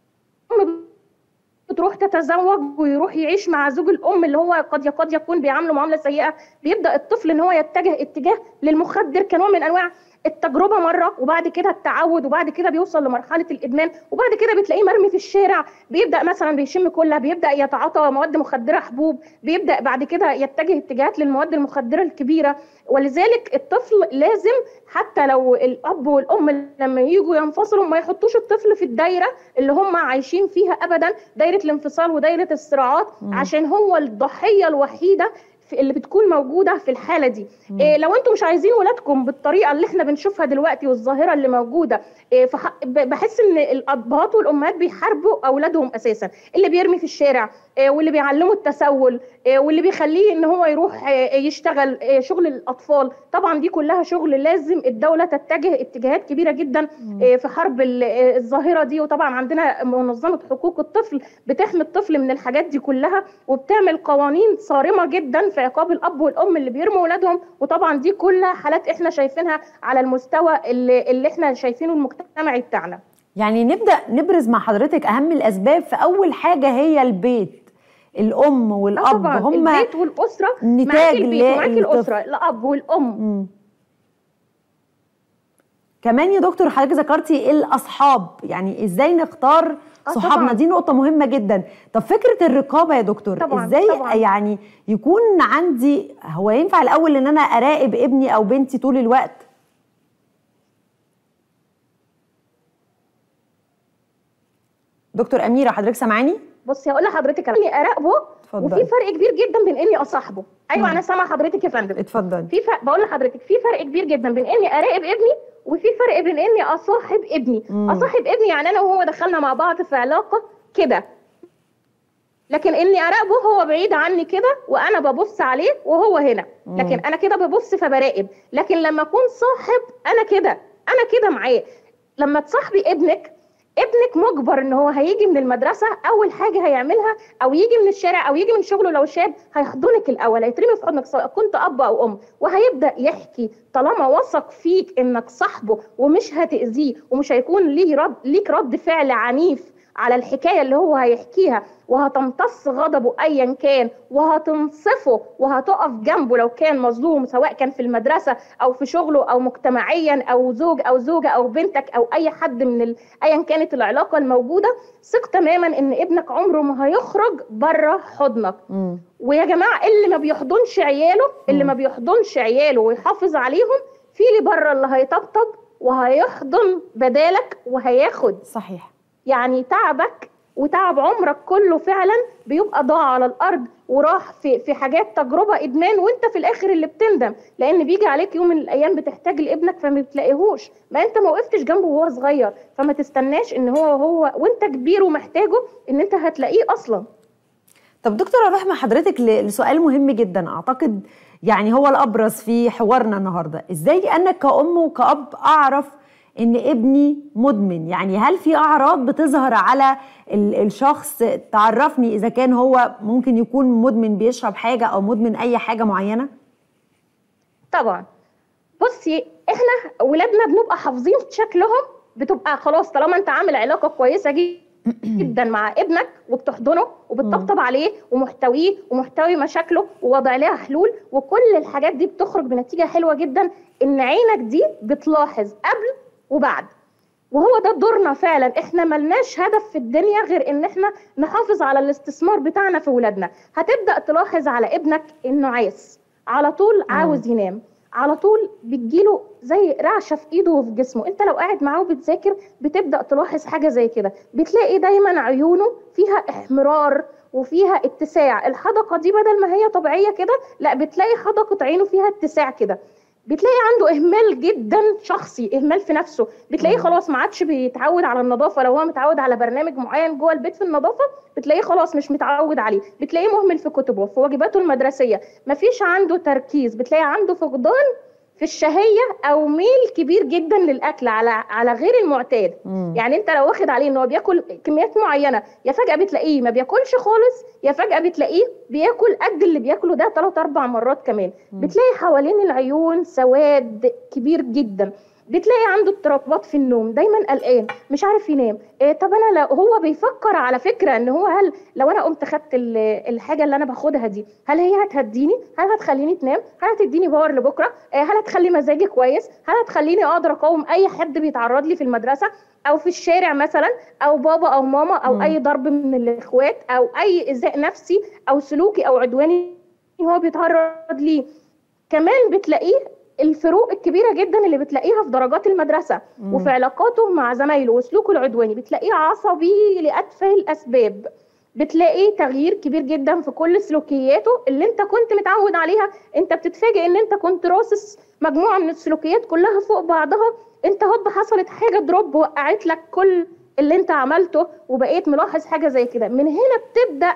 بتروح تتزوج ويروح يعيش مع زوج الام اللي هو قد قد يكون بيعامله معامله سيئه بيبدا الطفل ان هو يتجه اتجاه للمخدر كنوع من انواع التجربه مره وبعد كده التعود وبعد كده بيوصل لمرحله الادمان وبعد كده بتلاقيه مرمي في الشارع بيبدا مثلا بيشم كلها بيبدا يتعاطى مواد مخدره حبوب بيبدا بعد كده يتجه اتجاهات للمواد المخدره الكبيره ولذلك الطفل لازم حتى لو الاب والام لما يجوا ينفصلوا ما يحطوش الطفل في الدايره اللي هم عايشين فيها ابدا دايره الانفصال ودايره الصراعات عشان هو الضحيه الوحيده في اللي بتكون موجوده في الحاله دي إيه لو انتم مش عايزين ولادكم بالطريقه اللي احنا بنشوفها دلوقتي والظاهره اللي موجوده إيه فح... ب- بحس ان الابهات والامهات بيحاربوا اولادهم اساسا اللي بيرمي في الشارع آه، واللي بيعلمه التسول آه، واللي بيخليه ان هو يروح آه، يشتغل آه، شغل الاطفال طبعا دي كلها شغل لازم الدوله تتجه اتجاهات كبيره جدا آه، في حرب ال- آه، الظاهره دي وطبعا عندنا منظمه حقوق الطفل بتحمي الطفل من الحاجات دي كلها وبتعمل قوانين صارمه جدا في عقاب الاب والام اللي بيرموا اولادهم وطبعا دي كلها حالات احنا شايفينها على المستوى اللي, اللي احنا شايفينه المجتمعي بتاعنا يعني نبدا نبرز مع حضرتك اهم الاسباب في اول حاجه هي البيت الام آه والاب طبعا هم البيت والاسره نتاج معاكي البيت ومعاكي للطفل. الاسره الاب والام مم. كمان يا دكتور حضرتك ذكرتي الاصحاب يعني ازاي نختار آه صحابنا طبعاً. دي نقطة مهمة جدا طب فكرة الرقابة يا دكتور طبعاً، ازاي طبعاً. يعني يكون عندي هو ينفع الاول ان انا اراقب ابني او بنتي طول الوقت دكتور أميرة حضرتك سامعاني؟ بصي هقول لحضرتك على اني اراقبه اتفضلي. وفي فرق كبير جدا بين اني اصاحبه ايوه مم. انا سامعه حضرتك يا فندم اتفضلي في فرق بقول لحضرتك في فرق كبير جدا بين اني اراقب ابني وفي فرق بين اني اصاحب ابني مم. اصاحب ابني يعني انا وهو دخلنا مع بعض في علاقه كده لكن اني اراقبه هو بعيد عني كده وانا ببص عليه وهو هنا مم. لكن انا كده ببص فبراقب لكن لما اكون صاحب انا كده انا كده معاه لما تصاحبي ابنك ابنك مجبر ان هو هيجي من المدرسه اول حاجه هيعملها او يجي من الشارع او يجي من شغله لو شاب هيحضنك الاول هيترمي في حضنك سواء كنت اب او ام وهيبدا يحكي طالما وثق فيك انك صاحبه ومش هتاذيه ومش هيكون ليه رد ليك رد فعل عنيف على الحكايه اللي هو هيحكيها وهتمتص غضبه ايا كان وهتنصفه وهتقف جنبه لو كان مظلوم سواء كان في المدرسه او في شغله او مجتمعيا او زوج او زوجه او بنتك او اي حد من ال... ايا كانت العلاقه الموجوده ثق تماما ان ابنك عمره ما هيخرج بره حضنك مم. ويا جماعه اللي ما بيحضنش عياله اللي ما بيحضنش عياله ويحافظ عليهم في اللي بره اللي هيطبطب وهيحضن بدالك وهياخد صحيح يعني تعبك وتعب عمرك كله فعلا بيبقى ضاع على الارض وراح في في حاجات تجربه ادمان وانت في الاخر اللي بتندم لان بيجي عليك يوم من الايام بتحتاج لابنك فما بتلاقيهوش ما انت ما وقفتش جنبه وهو صغير فما تستناش ان هو هو وانت كبير ومحتاجه ان انت هتلاقيه اصلا طب دكتور اروح مع حضرتك ل- لسؤال مهم جدا اعتقد يعني هو الابرز في حوارنا النهارده ازاي انا كأم وكأب اعرف ان ابني مدمن يعني هل في اعراض بتظهر على ال- الشخص تعرفني اذا كان هو ممكن يكون مدمن بيشرب حاجه او مدمن اي حاجه معينه طبعا بصي احنا ولادنا بنبقى حافظين شكلهم بتبقى خلاص طالما انت عامل علاقه كويسه جدا جدا مع ابنك وبتحضنه وبتطبطب عليه ومحتويه ومحتوي مشاكله ووضع لها حلول وكل الحاجات دي بتخرج بنتيجه حلوه جدا ان عينك دي بتلاحظ قبل وبعد وهو ده دورنا فعلا احنا ملناش هدف في الدنيا غير ان احنا نحافظ على الاستثمار بتاعنا في ولادنا هتبدا تلاحظ على ابنك انه عايز على طول عاوز ينام على طول بتجيله زي رعشه في ايده وفي جسمه انت لو قاعد معاه وبتذاكر بتبدا تلاحظ حاجه زي كده بتلاقي دايما عيونه فيها احمرار وفيها اتساع الحدقه دي بدل ما هي طبيعيه كده لا بتلاقي حدقه عينه فيها اتساع كده بتلاقي عنده اهمال جدا شخصي اهمال في نفسه بتلاقيه خلاص ما عادش بيتعود على النظافه لو هو متعود على برنامج معين جوه البيت في النظافه بتلاقيه خلاص مش متعود عليه بتلاقيه مهمل في كتبه في واجباته المدرسيه مفيش عنده تركيز بتلاقي عنده فقدان في الشهيه او ميل كبير جدا للاكل على على غير المعتاد مم. يعني انت لو واخد عليه ان هو بياكل كميات معينه يا فجاه بتلاقيه ما بياكلش خالص يا فجاه بتلاقيه بياكل قد اللي بياكله ده ثلاث اربع مرات كمان بتلاقي حوالين العيون سواد كبير جدا بتلاقي عنده اضطرابات في النوم دايما قلقان مش عارف ينام إيه طب انا لو هو بيفكر على فكره ان هو هل لو انا قمت خدت ال- الحاجه اللي انا باخدها دي هل هي هتهديني هل هتخليني تنام هل هتديني باور لبكره إيه هل هتخلي مزاجي كويس هل هتخليني اقدر اقاوم اي حد بيتعرض لي في المدرسه او في الشارع مثلا او بابا او ماما او مم. اي ضرب من الاخوات او اي ايذاء نفسي او سلوكي او عدواني هو بيتعرض ليه كمان بتلاقيه الفروق الكبيره جدا اللي بتلاقيها في درجات المدرسه مم. وفي علاقاته مع زمايله وسلوكه العدواني بتلاقيه عصبي لاتفه الاسباب بتلاقي تغيير كبير جدا في كل سلوكياته اللي انت كنت متعود عليها انت بتتفاجئ ان انت كنت راصص مجموعه من السلوكيات كلها فوق بعضها انت هوب حصلت حاجه دروب وقعت لك كل اللي انت عملته وبقيت ملاحظ حاجه زي كده من هنا بتبدا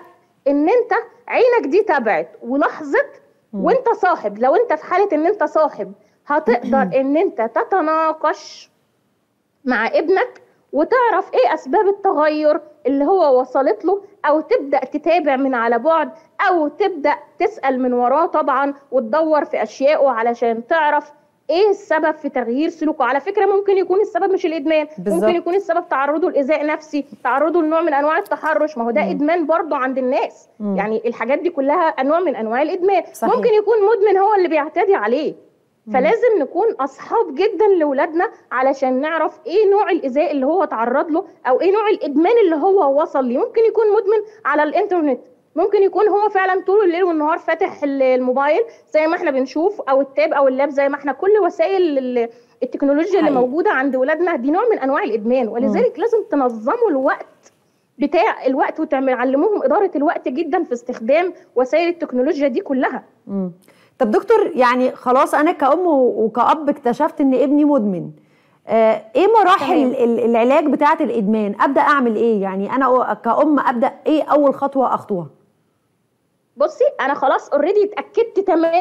ان انت عينك دي تبعت ولاحظت وانت صاحب لو انت في حاله ان انت صاحب هتقدر ان انت تتناقش مع ابنك وتعرف ايه اسباب التغير اللي هو وصلت له او تبدا تتابع من على بعد او تبدا تسال من وراه طبعا وتدور في اشيائه علشان تعرف ايه السبب في تغيير سلوكه على فكره ممكن يكون السبب مش الادمان بالظبط. ممكن يكون السبب تعرضه لايذاء نفسي تعرضه لنوع من انواع التحرش ما هو ده مم. ادمان برضه عند الناس مم. يعني الحاجات دي كلها انواع من انواع الادمان صحيح. ممكن يكون مدمن هو اللي بيعتدي عليه فلازم نكون اصحاب جدا لاولادنا علشان نعرف ايه نوع الايذاء اللي هو تعرض له او ايه نوع الادمان اللي هو وصل ليه ممكن يكون مدمن على الانترنت ممكن يكون هو فعلا طول الليل والنهار فاتح ال- الموبايل زي ما احنا بنشوف او التاب او اللاب زي ما احنا كل وسائل ال- التكنولوجيا اللي حقيقي. موجوده عند ولادنا دي نوع من انواع الادمان ولذلك لازم تنظموا الوقت بتاع الوقت وتعلموهم اداره الوقت جدا في استخدام وسائل التكنولوجيا دي كلها مم. طب دكتور يعني خلاص انا كأم و- وكأب اكتشفت ان ابني مدمن آه ايه مراحل تمام. ال- العلاج بتاعه الادمان ابدا اعمل ايه يعني انا كأم ابدا ايه اول خطوه اخطوها بصي انا خلاص اوريدي اتاكدت تماما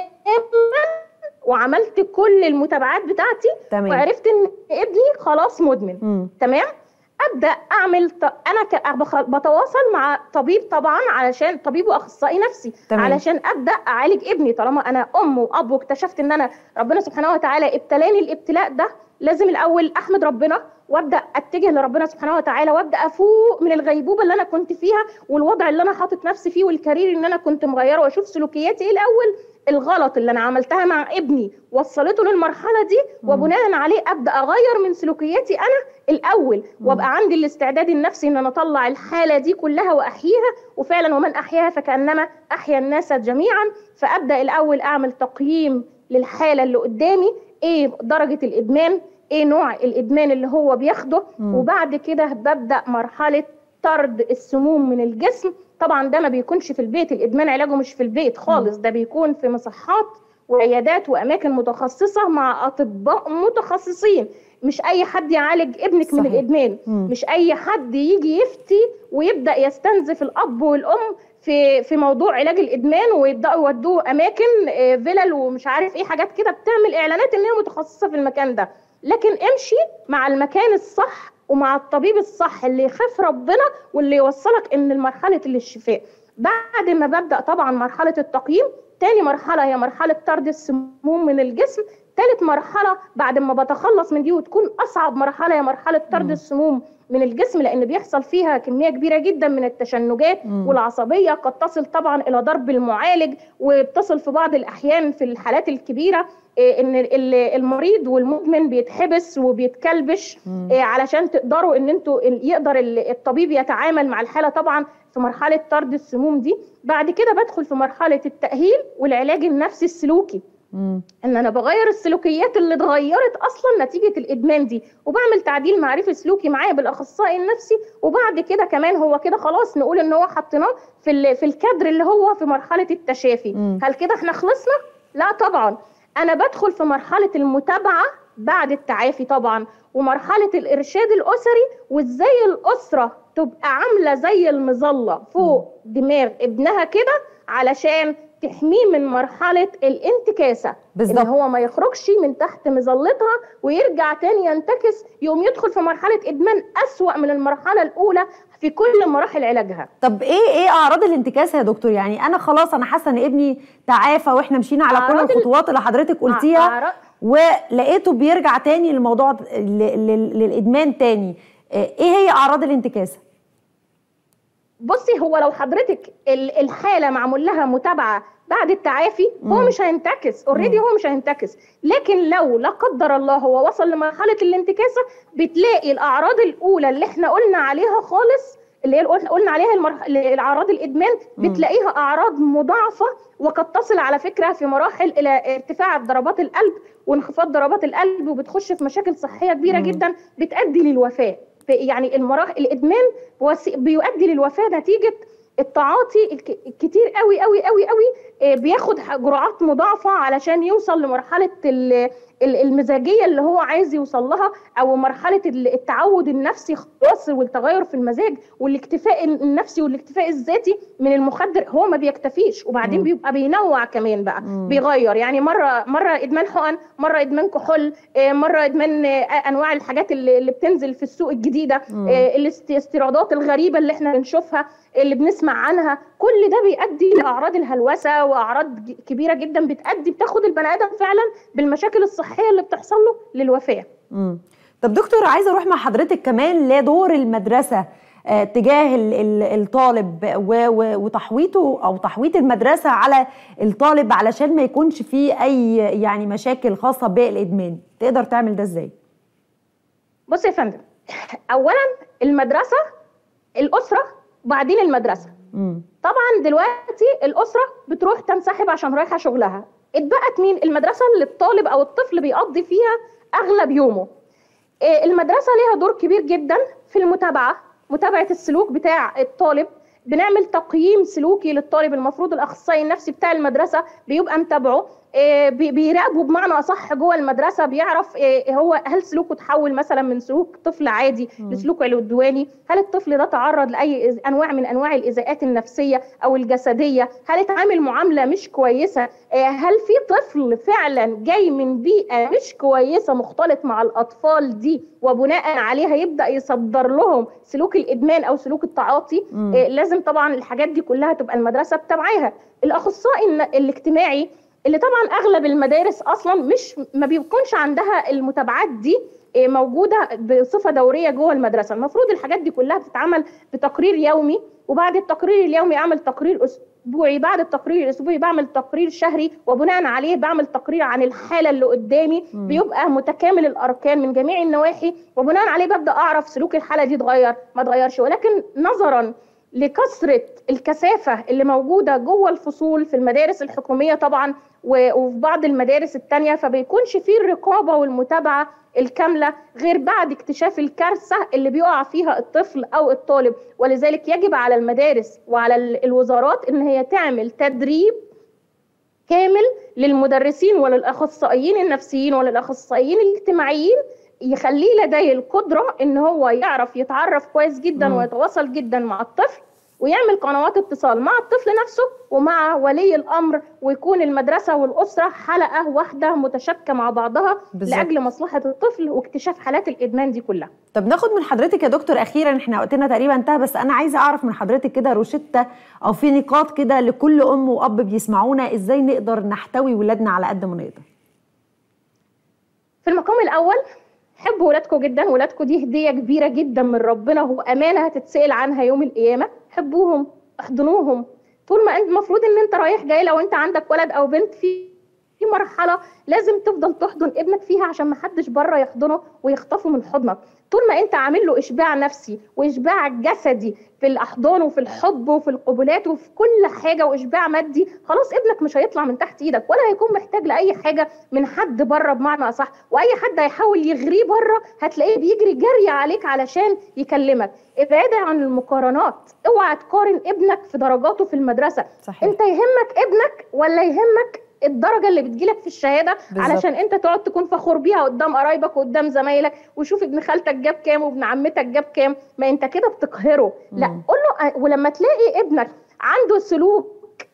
وعملت كل المتابعات بتاعتي تمام. وعرفت ان ابني خلاص مدمن مم. تمام ابدا اعمل ط... انا ك... بخ- بتواصل مع طبيب طبعا علشان طبيب واخصائي نفسي تمام. علشان ابدا اعالج ابني طالما انا ام واب واكتشفت ان انا ربنا سبحانه وتعالى ابتلاني الابتلاء ده لازم الاول احمد ربنا وابدا اتجه لربنا سبحانه وتعالى وابدا افوق من الغيبوبه اللي انا كنت فيها والوضع اللي انا حاطط نفسي فيه والكارير اللي انا كنت مغيره واشوف سلوكياتي ايه الاول الغلط اللي انا عملتها مع ابني وصلته للمرحله دي وبناء عليه ابدا اغير من سلوكياتي انا الاول وابقى عندي الاستعداد النفسي ان انا اطلع الحاله دي كلها واحييها وفعلا ومن احياها فكانما احيا الناس جميعا فابدا الاول اعمل تقييم للحاله اللي قدامي ايه درجه الادمان ايه نوع الادمان اللي هو بياخده مم. وبعد كده ببدا مرحله طرد السموم من الجسم طبعا ده ما بيكونش في البيت الادمان علاجه مش في البيت خالص ده بيكون في مصحات وعيادات واماكن متخصصه مع اطباء متخصصين مش اي حد يعالج ابنك من صحيح. الادمان مم. مش اي حد يجي يفتي ويبدا يستنزف الاب والام في في موضوع علاج الادمان ويبداوا يودوه اماكن آه، فيلل ومش عارف ايه حاجات كده بتعمل اعلانات ان هي متخصصه في المكان ده لكن امشي مع المكان الصح ومع الطبيب الصح اللي يخاف ربنا واللي يوصلك ان مرحله الشفاء بعد ما ببدا طبعا مرحله التقييم تاني مرحله هي مرحله طرد السموم من الجسم تالت مرحله بعد ما بتخلص من دي وتكون اصعب مرحله هي مرحله طرد السموم من الجسم لان بيحصل فيها كميه كبيره جدا من التشنجات مم. والعصبيه قد تصل طبعا الى ضرب المعالج وبتصل في بعض الاحيان في الحالات الكبيره إيه، ان ال- المريض والمدمن بيتحبس وبيتكلبش مم. إيه، علشان تقدروا ان انتوا ال- يقدر ال- الطبيب يتعامل مع الحاله طبعا في مرحله طرد السموم دي بعد كده بدخل في مرحله التاهيل والعلاج النفسي السلوكي مم. ان انا بغير السلوكيات اللي اتغيرت اصلا نتيجه الادمان دي وبعمل تعديل معرفي سلوكي معايا بالاخصائي النفسي وبعد كده كمان هو كده خلاص نقول ان هو حطيناه في ال- في الكادر اللي هو في مرحله التشافي مم. هل كده احنا خلصنا لا طبعا انا بدخل في مرحله المتابعه بعد التعافي طبعا ومرحله الارشاد الاسري وازاي الاسره تبقى عامله زي المظله فوق دماغ ابنها كده علشان تحميه من مرحله الانتكاسه بالظبط. ان هو ما يخرجش من تحت مظلتها ويرجع تاني ينتكس يقوم يدخل في مرحله ادمان اسوا من المرحله الاولى في كل مراحل علاجها طب ايه ايه اعراض الانتكاسه يا دكتور يعني انا خلاص انا حاسه ان ابني تعافى واحنا مشينا على كل أعراض ال- الخطوات اللي حضرتك قلتيها أعراض- ولقيته بيرجع تاني للموضوع د- ل- لل- للادمان تاني آه، ايه هي اعراض الانتكاسه بصي هو لو حضرتك ال- الحاله معمول لها متابعه بعد التعافي هو مم. مش هينتكس اوريدي هو مش هينتكس لكن لو لا قدر الله هو وصل لمرحله الانتكاسه بتلاقي الاعراض الاولى اللي احنا قلنا عليها خالص اللي هي قلنا قلنا عليها المرح... الاعراض الادمان مم. بتلاقيها اعراض مضاعفه وقد تصل على فكره في مراحل الى ارتفاع ضربات القلب وانخفاض ضربات القلب وبتخش في مشاكل صحيه كبيره مم. جدا بتؤدي للوفاه في- يعني المراحل الادمان وسي- بيؤدي للوفاه نتيجه التعاطي الك- الكتير قوي قوي قوي قوي آه، بياخد ح- جرعات مضاعفه علشان يوصل لمرحله ال- المزاجيه اللي هو عايز يوصل لها او مرحله التعود النفسي خلاص والتغير في المزاج والاكتفاء النفسي والاكتفاء الذاتي من المخدر هو ما بيكتفيش وبعدين مم. بيبقى بينوع كمان بقى مم. بيغير يعني مره مره ادمان حقن مره ادمان كحول آه، مره ادمان آه، انواع الحاجات اللي اللي بتنزل في السوق الجديده مم. آه، الاستيرادات الغريبه اللي احنا بنشوفها اللي بنسمع عنها كل ده بيؤدي لاعراض الهلوسه واعراض ج- كبيره جدا بتؤدي بتاخد البني ادم فعلا بالمشاكل الصحيه اللي بتحصل له للوفاه مم. طب دكتور عايزه اروح مع حضرتك كمان لدور المدرسه آه، تجاه ال- ال- الطالب و- و- وتحويطه او تحويط المدرسه على الطالب علشان ما يكونش فيه اي يعني مشاكل خاصه بالادمان تقدر تعمل ده ازاي بص يا فندم اولا المدرسه الاسره وبعدين المدرسه مم. طبعا دلوقتي الاسره بتروح تنسحب عشان رايحه شغلها اتبقت مين المدرسه اللي الطالب او الطفل بيقضي فيها اغلب يومه إيه، المدرسه ليها دور كبير جدا في المتابعه متابعه السلوك بتاع الطالب بنعمل تقييم سلوكي للطالب المفروض الاخصائي النفسي بتاع المدرسه بيبقى متابعه إيه، بي- بيراقبه بمعنى اصح جوه المدرسه بيعرف إيه هو هل سلوكه تحول مثلا من سلوك طفل عادي مم. لسلوك عدواني هل الطفل ده تعرض لاي إز- انواع من انواع الايذاءات النفسيه او الجسديه هل اتعامل معامله مش كويسه آه، هل في طفل فعلا جاي من بيئه مش كويسه مختلط مع الاطفال دي وبناء عليها يبدا يصدر لهم سلوك الادمان او سلوك التعاطي مم. آه، لازم طبعا الحاجات دي كلها تبقى المدرسه بتابعاها الاخصائي الن- الاجتماعي اللي طبعا اغلب المدارس اصلا مش ما بيكونش عندها المتابعات دي آه، موجوده بصفه دوريه جوه المدرسه المفروض الحاجات دي كلها بتتعمل بتقرير يومي وبعد التقرير اليومي اعمل تقرير اسبوعي بعد التقرير الاسبوعي بعمل تقرير شهري وبناء عليه بعمل تقرير عن الحاله اللي قدامي مم. بيبقى متكامل الاركان من جميع النواحي وبناء عليه ببدا اعرف سلوك الحاله دي اتغير ما اتغيرش ولكن نظرا لكثره الكثافه اللي موجوده جوه الفصول في المدارس الحكوميه طبعا و- وفي بعض المدارس التانية فبيكونش فيه الرقابة والمتابعة الكاملة غير بعد اكتشاف الكارثة اللي بيقع فيها الطفل أو الطالب ولذلك يجب على المدارس وعلى ال- الوزارات إن هي تعمل تدريب كامل للمدرسين وللأخصائيين النفسيين وللأخصائيين الاجتماعيين يخليه لديه القدرة إن هو يعرف يتعرف كويس جدا مم. ويتواصل جدا مع الطفل ويعمل قنوات اتصال مع الطفل نفسه ومع ولي الامر ويكون المدرسه والاسره حلقه واحده متشابكه مع بعضها بالظبط. لاجل مصلحه الطفل واكتشاف حالات الادمان دي كلها. طب ناخد من حضرتك يا دكتور اخيرا احنا وقتنا تقريبا انتهى بس انا عايزه اعرف من حضرتك كده روشته او في نقاط كده لكل ام واب بيسمعونا ازاي نقدر نحتوي ولادنا على قد ما نقدر في المقام الاول حبوا ولادكم جدا ولادكم دي هديه كبيره جدا من ربنا هو امانه هتتسال عنها يوم القيامه حبوهم احضنوهم طول ما انت المفروض ان انت رايح جاي لو انت عندك ولد او بنت في في مرحله لازم تفضل تحضن ابنك فيها عشان ما حدش بره يحضنه ويخطفه من حضنك طول ما انت عامل له اشباع نفسي واشباع جسدي في الاحضان وفي الحب وفي القبلات وفي كل حاجه واشباع مادي خلاص ابنك مش هيطلع من تحت ايدك ولا هيكون محتاج لاي حاجه من حد بره بمعنى اصح واي حد هيحاول يغريه بره هتلاقيه بيجري جري عليك علشان يكلمك ابعد عن المقارنات اوعى تقارن ابنك في درجاته في المدرسه صحيح انت يهمك ابنك ولا يهمك الدرجه اللي بتجيلك في الشهاده بالظبط. علشان انت تقعد تكون فخور بيها قدام قرايبك وقدام زمايلك وشوف ابن خالتك جاب كام وابن عمتك جاب كام ما انت كده بتقهره لا مم. قول له ولما تلاقي ابنك عنده سلوك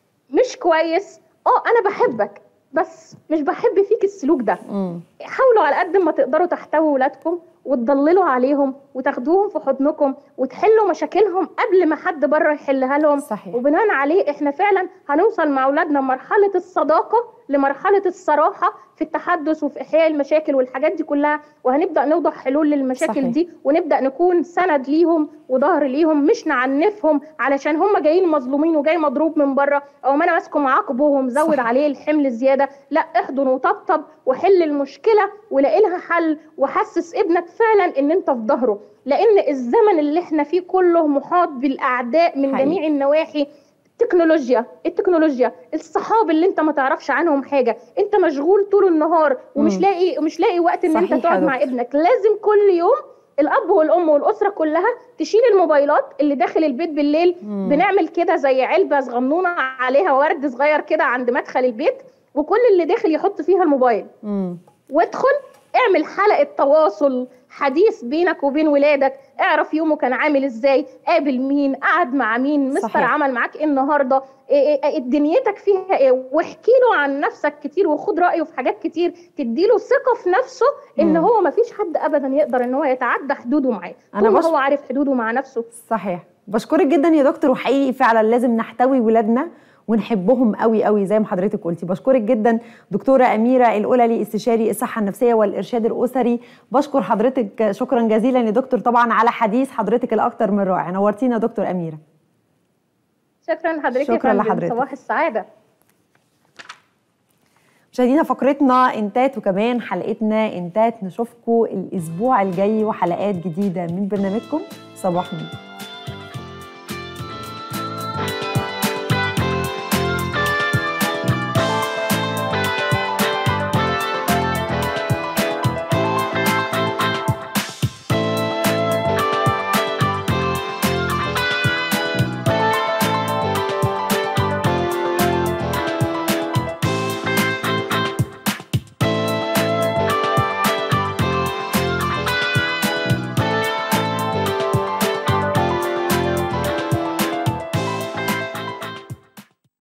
مش كويس اه انا بحبك بس مش بحب فيك السلوك ده مم. حاولوا على قد ما تقدروا تحتووا ولادكم وتضللوا عليهم وتاخدوهم في حضنكم وتحلوا مشاكلهم قبل ما حد بره يحلها لهم صحيح وبناء عليه احنا فعلا هنوصل مع اولادنا مرحله الصداقه لمرحله الصراحه في التحدث وفي احياء المشاكل والحاجات دي كلها وهنبدا نوضع حلول للمشاكل صحيح. دي ونبدا نكون سند ليهم وظهر ليهم مش نعنفهم علشان هم جايين مظلومين وجاي مضروب من بره او ما انا ماسكه معاقبه ومزود صح. عليه الحمل زياده لا احضن وطبطب وحل المشكله ولاقي لها حل وحسس ابنك فعلا ان انت في ظهره لان الزمن اللي احنا فيه كله محاط بالاعداء من حقيقي. جميع النواحي التكنولوجيا التكنولوجيا الصحاب اللي انت ما تعرفش عنهم حاجه انت مشغول طول النهار ومش مم. لاقي مش لاقي وقت ان صحيح يا انت تقعد مع دكتور. ابنك لازم كل يوم الاب والام والاسره كلها تشيل الموبايلات اللي داخل البيت بالليل مم. بنعمل كده زي علبه صغنونه عليها ورد صغير كده عند مدخل البيت وكل اللي داخل يحط فيها الموبايل مم. وادخل اعمل حلقه تواصل حديث بينك وبين ولادك اعرف يومه كان عامل ازاي قابل مين قعد مع مين مستر صحيح. عمل معاك ايه النهارده إيه إيه دنيتك فيها ايه واحكي له عن نفسك كتير وخد رايه في حاجات كتير تديله ثقه في نفسه ان مم. هو ما فيش حد ابدا يقدر ان هو يتعدى حدوده معاه أنا طول ما بش- هو عارف حدوده مع نفسه صحيح بشكرك جدا يا دكتور وحقيقي فعلا لازم نحتوي ولادنا ونحبهم قوي قوي زي ما حضرتك قلتي بشكرك جدا دكتوره اميره القللي استشاري الصحه النفسيه والارشاد الاسري بشكر حضرتك شكرا جزيلا يا دكتور طبعا على حديث حضرتك الاكثر من رائع نورتينا يا دكتور اميره شكرا لحضرتك شكراً يا فندم. لحضرتك. صباح السعاده مشاهدينا فقرتنا انتات وكمان حلقتنا انتات نشوفكم الاسبوع الجاي وحلقات جديده من برنامجكم صباح مين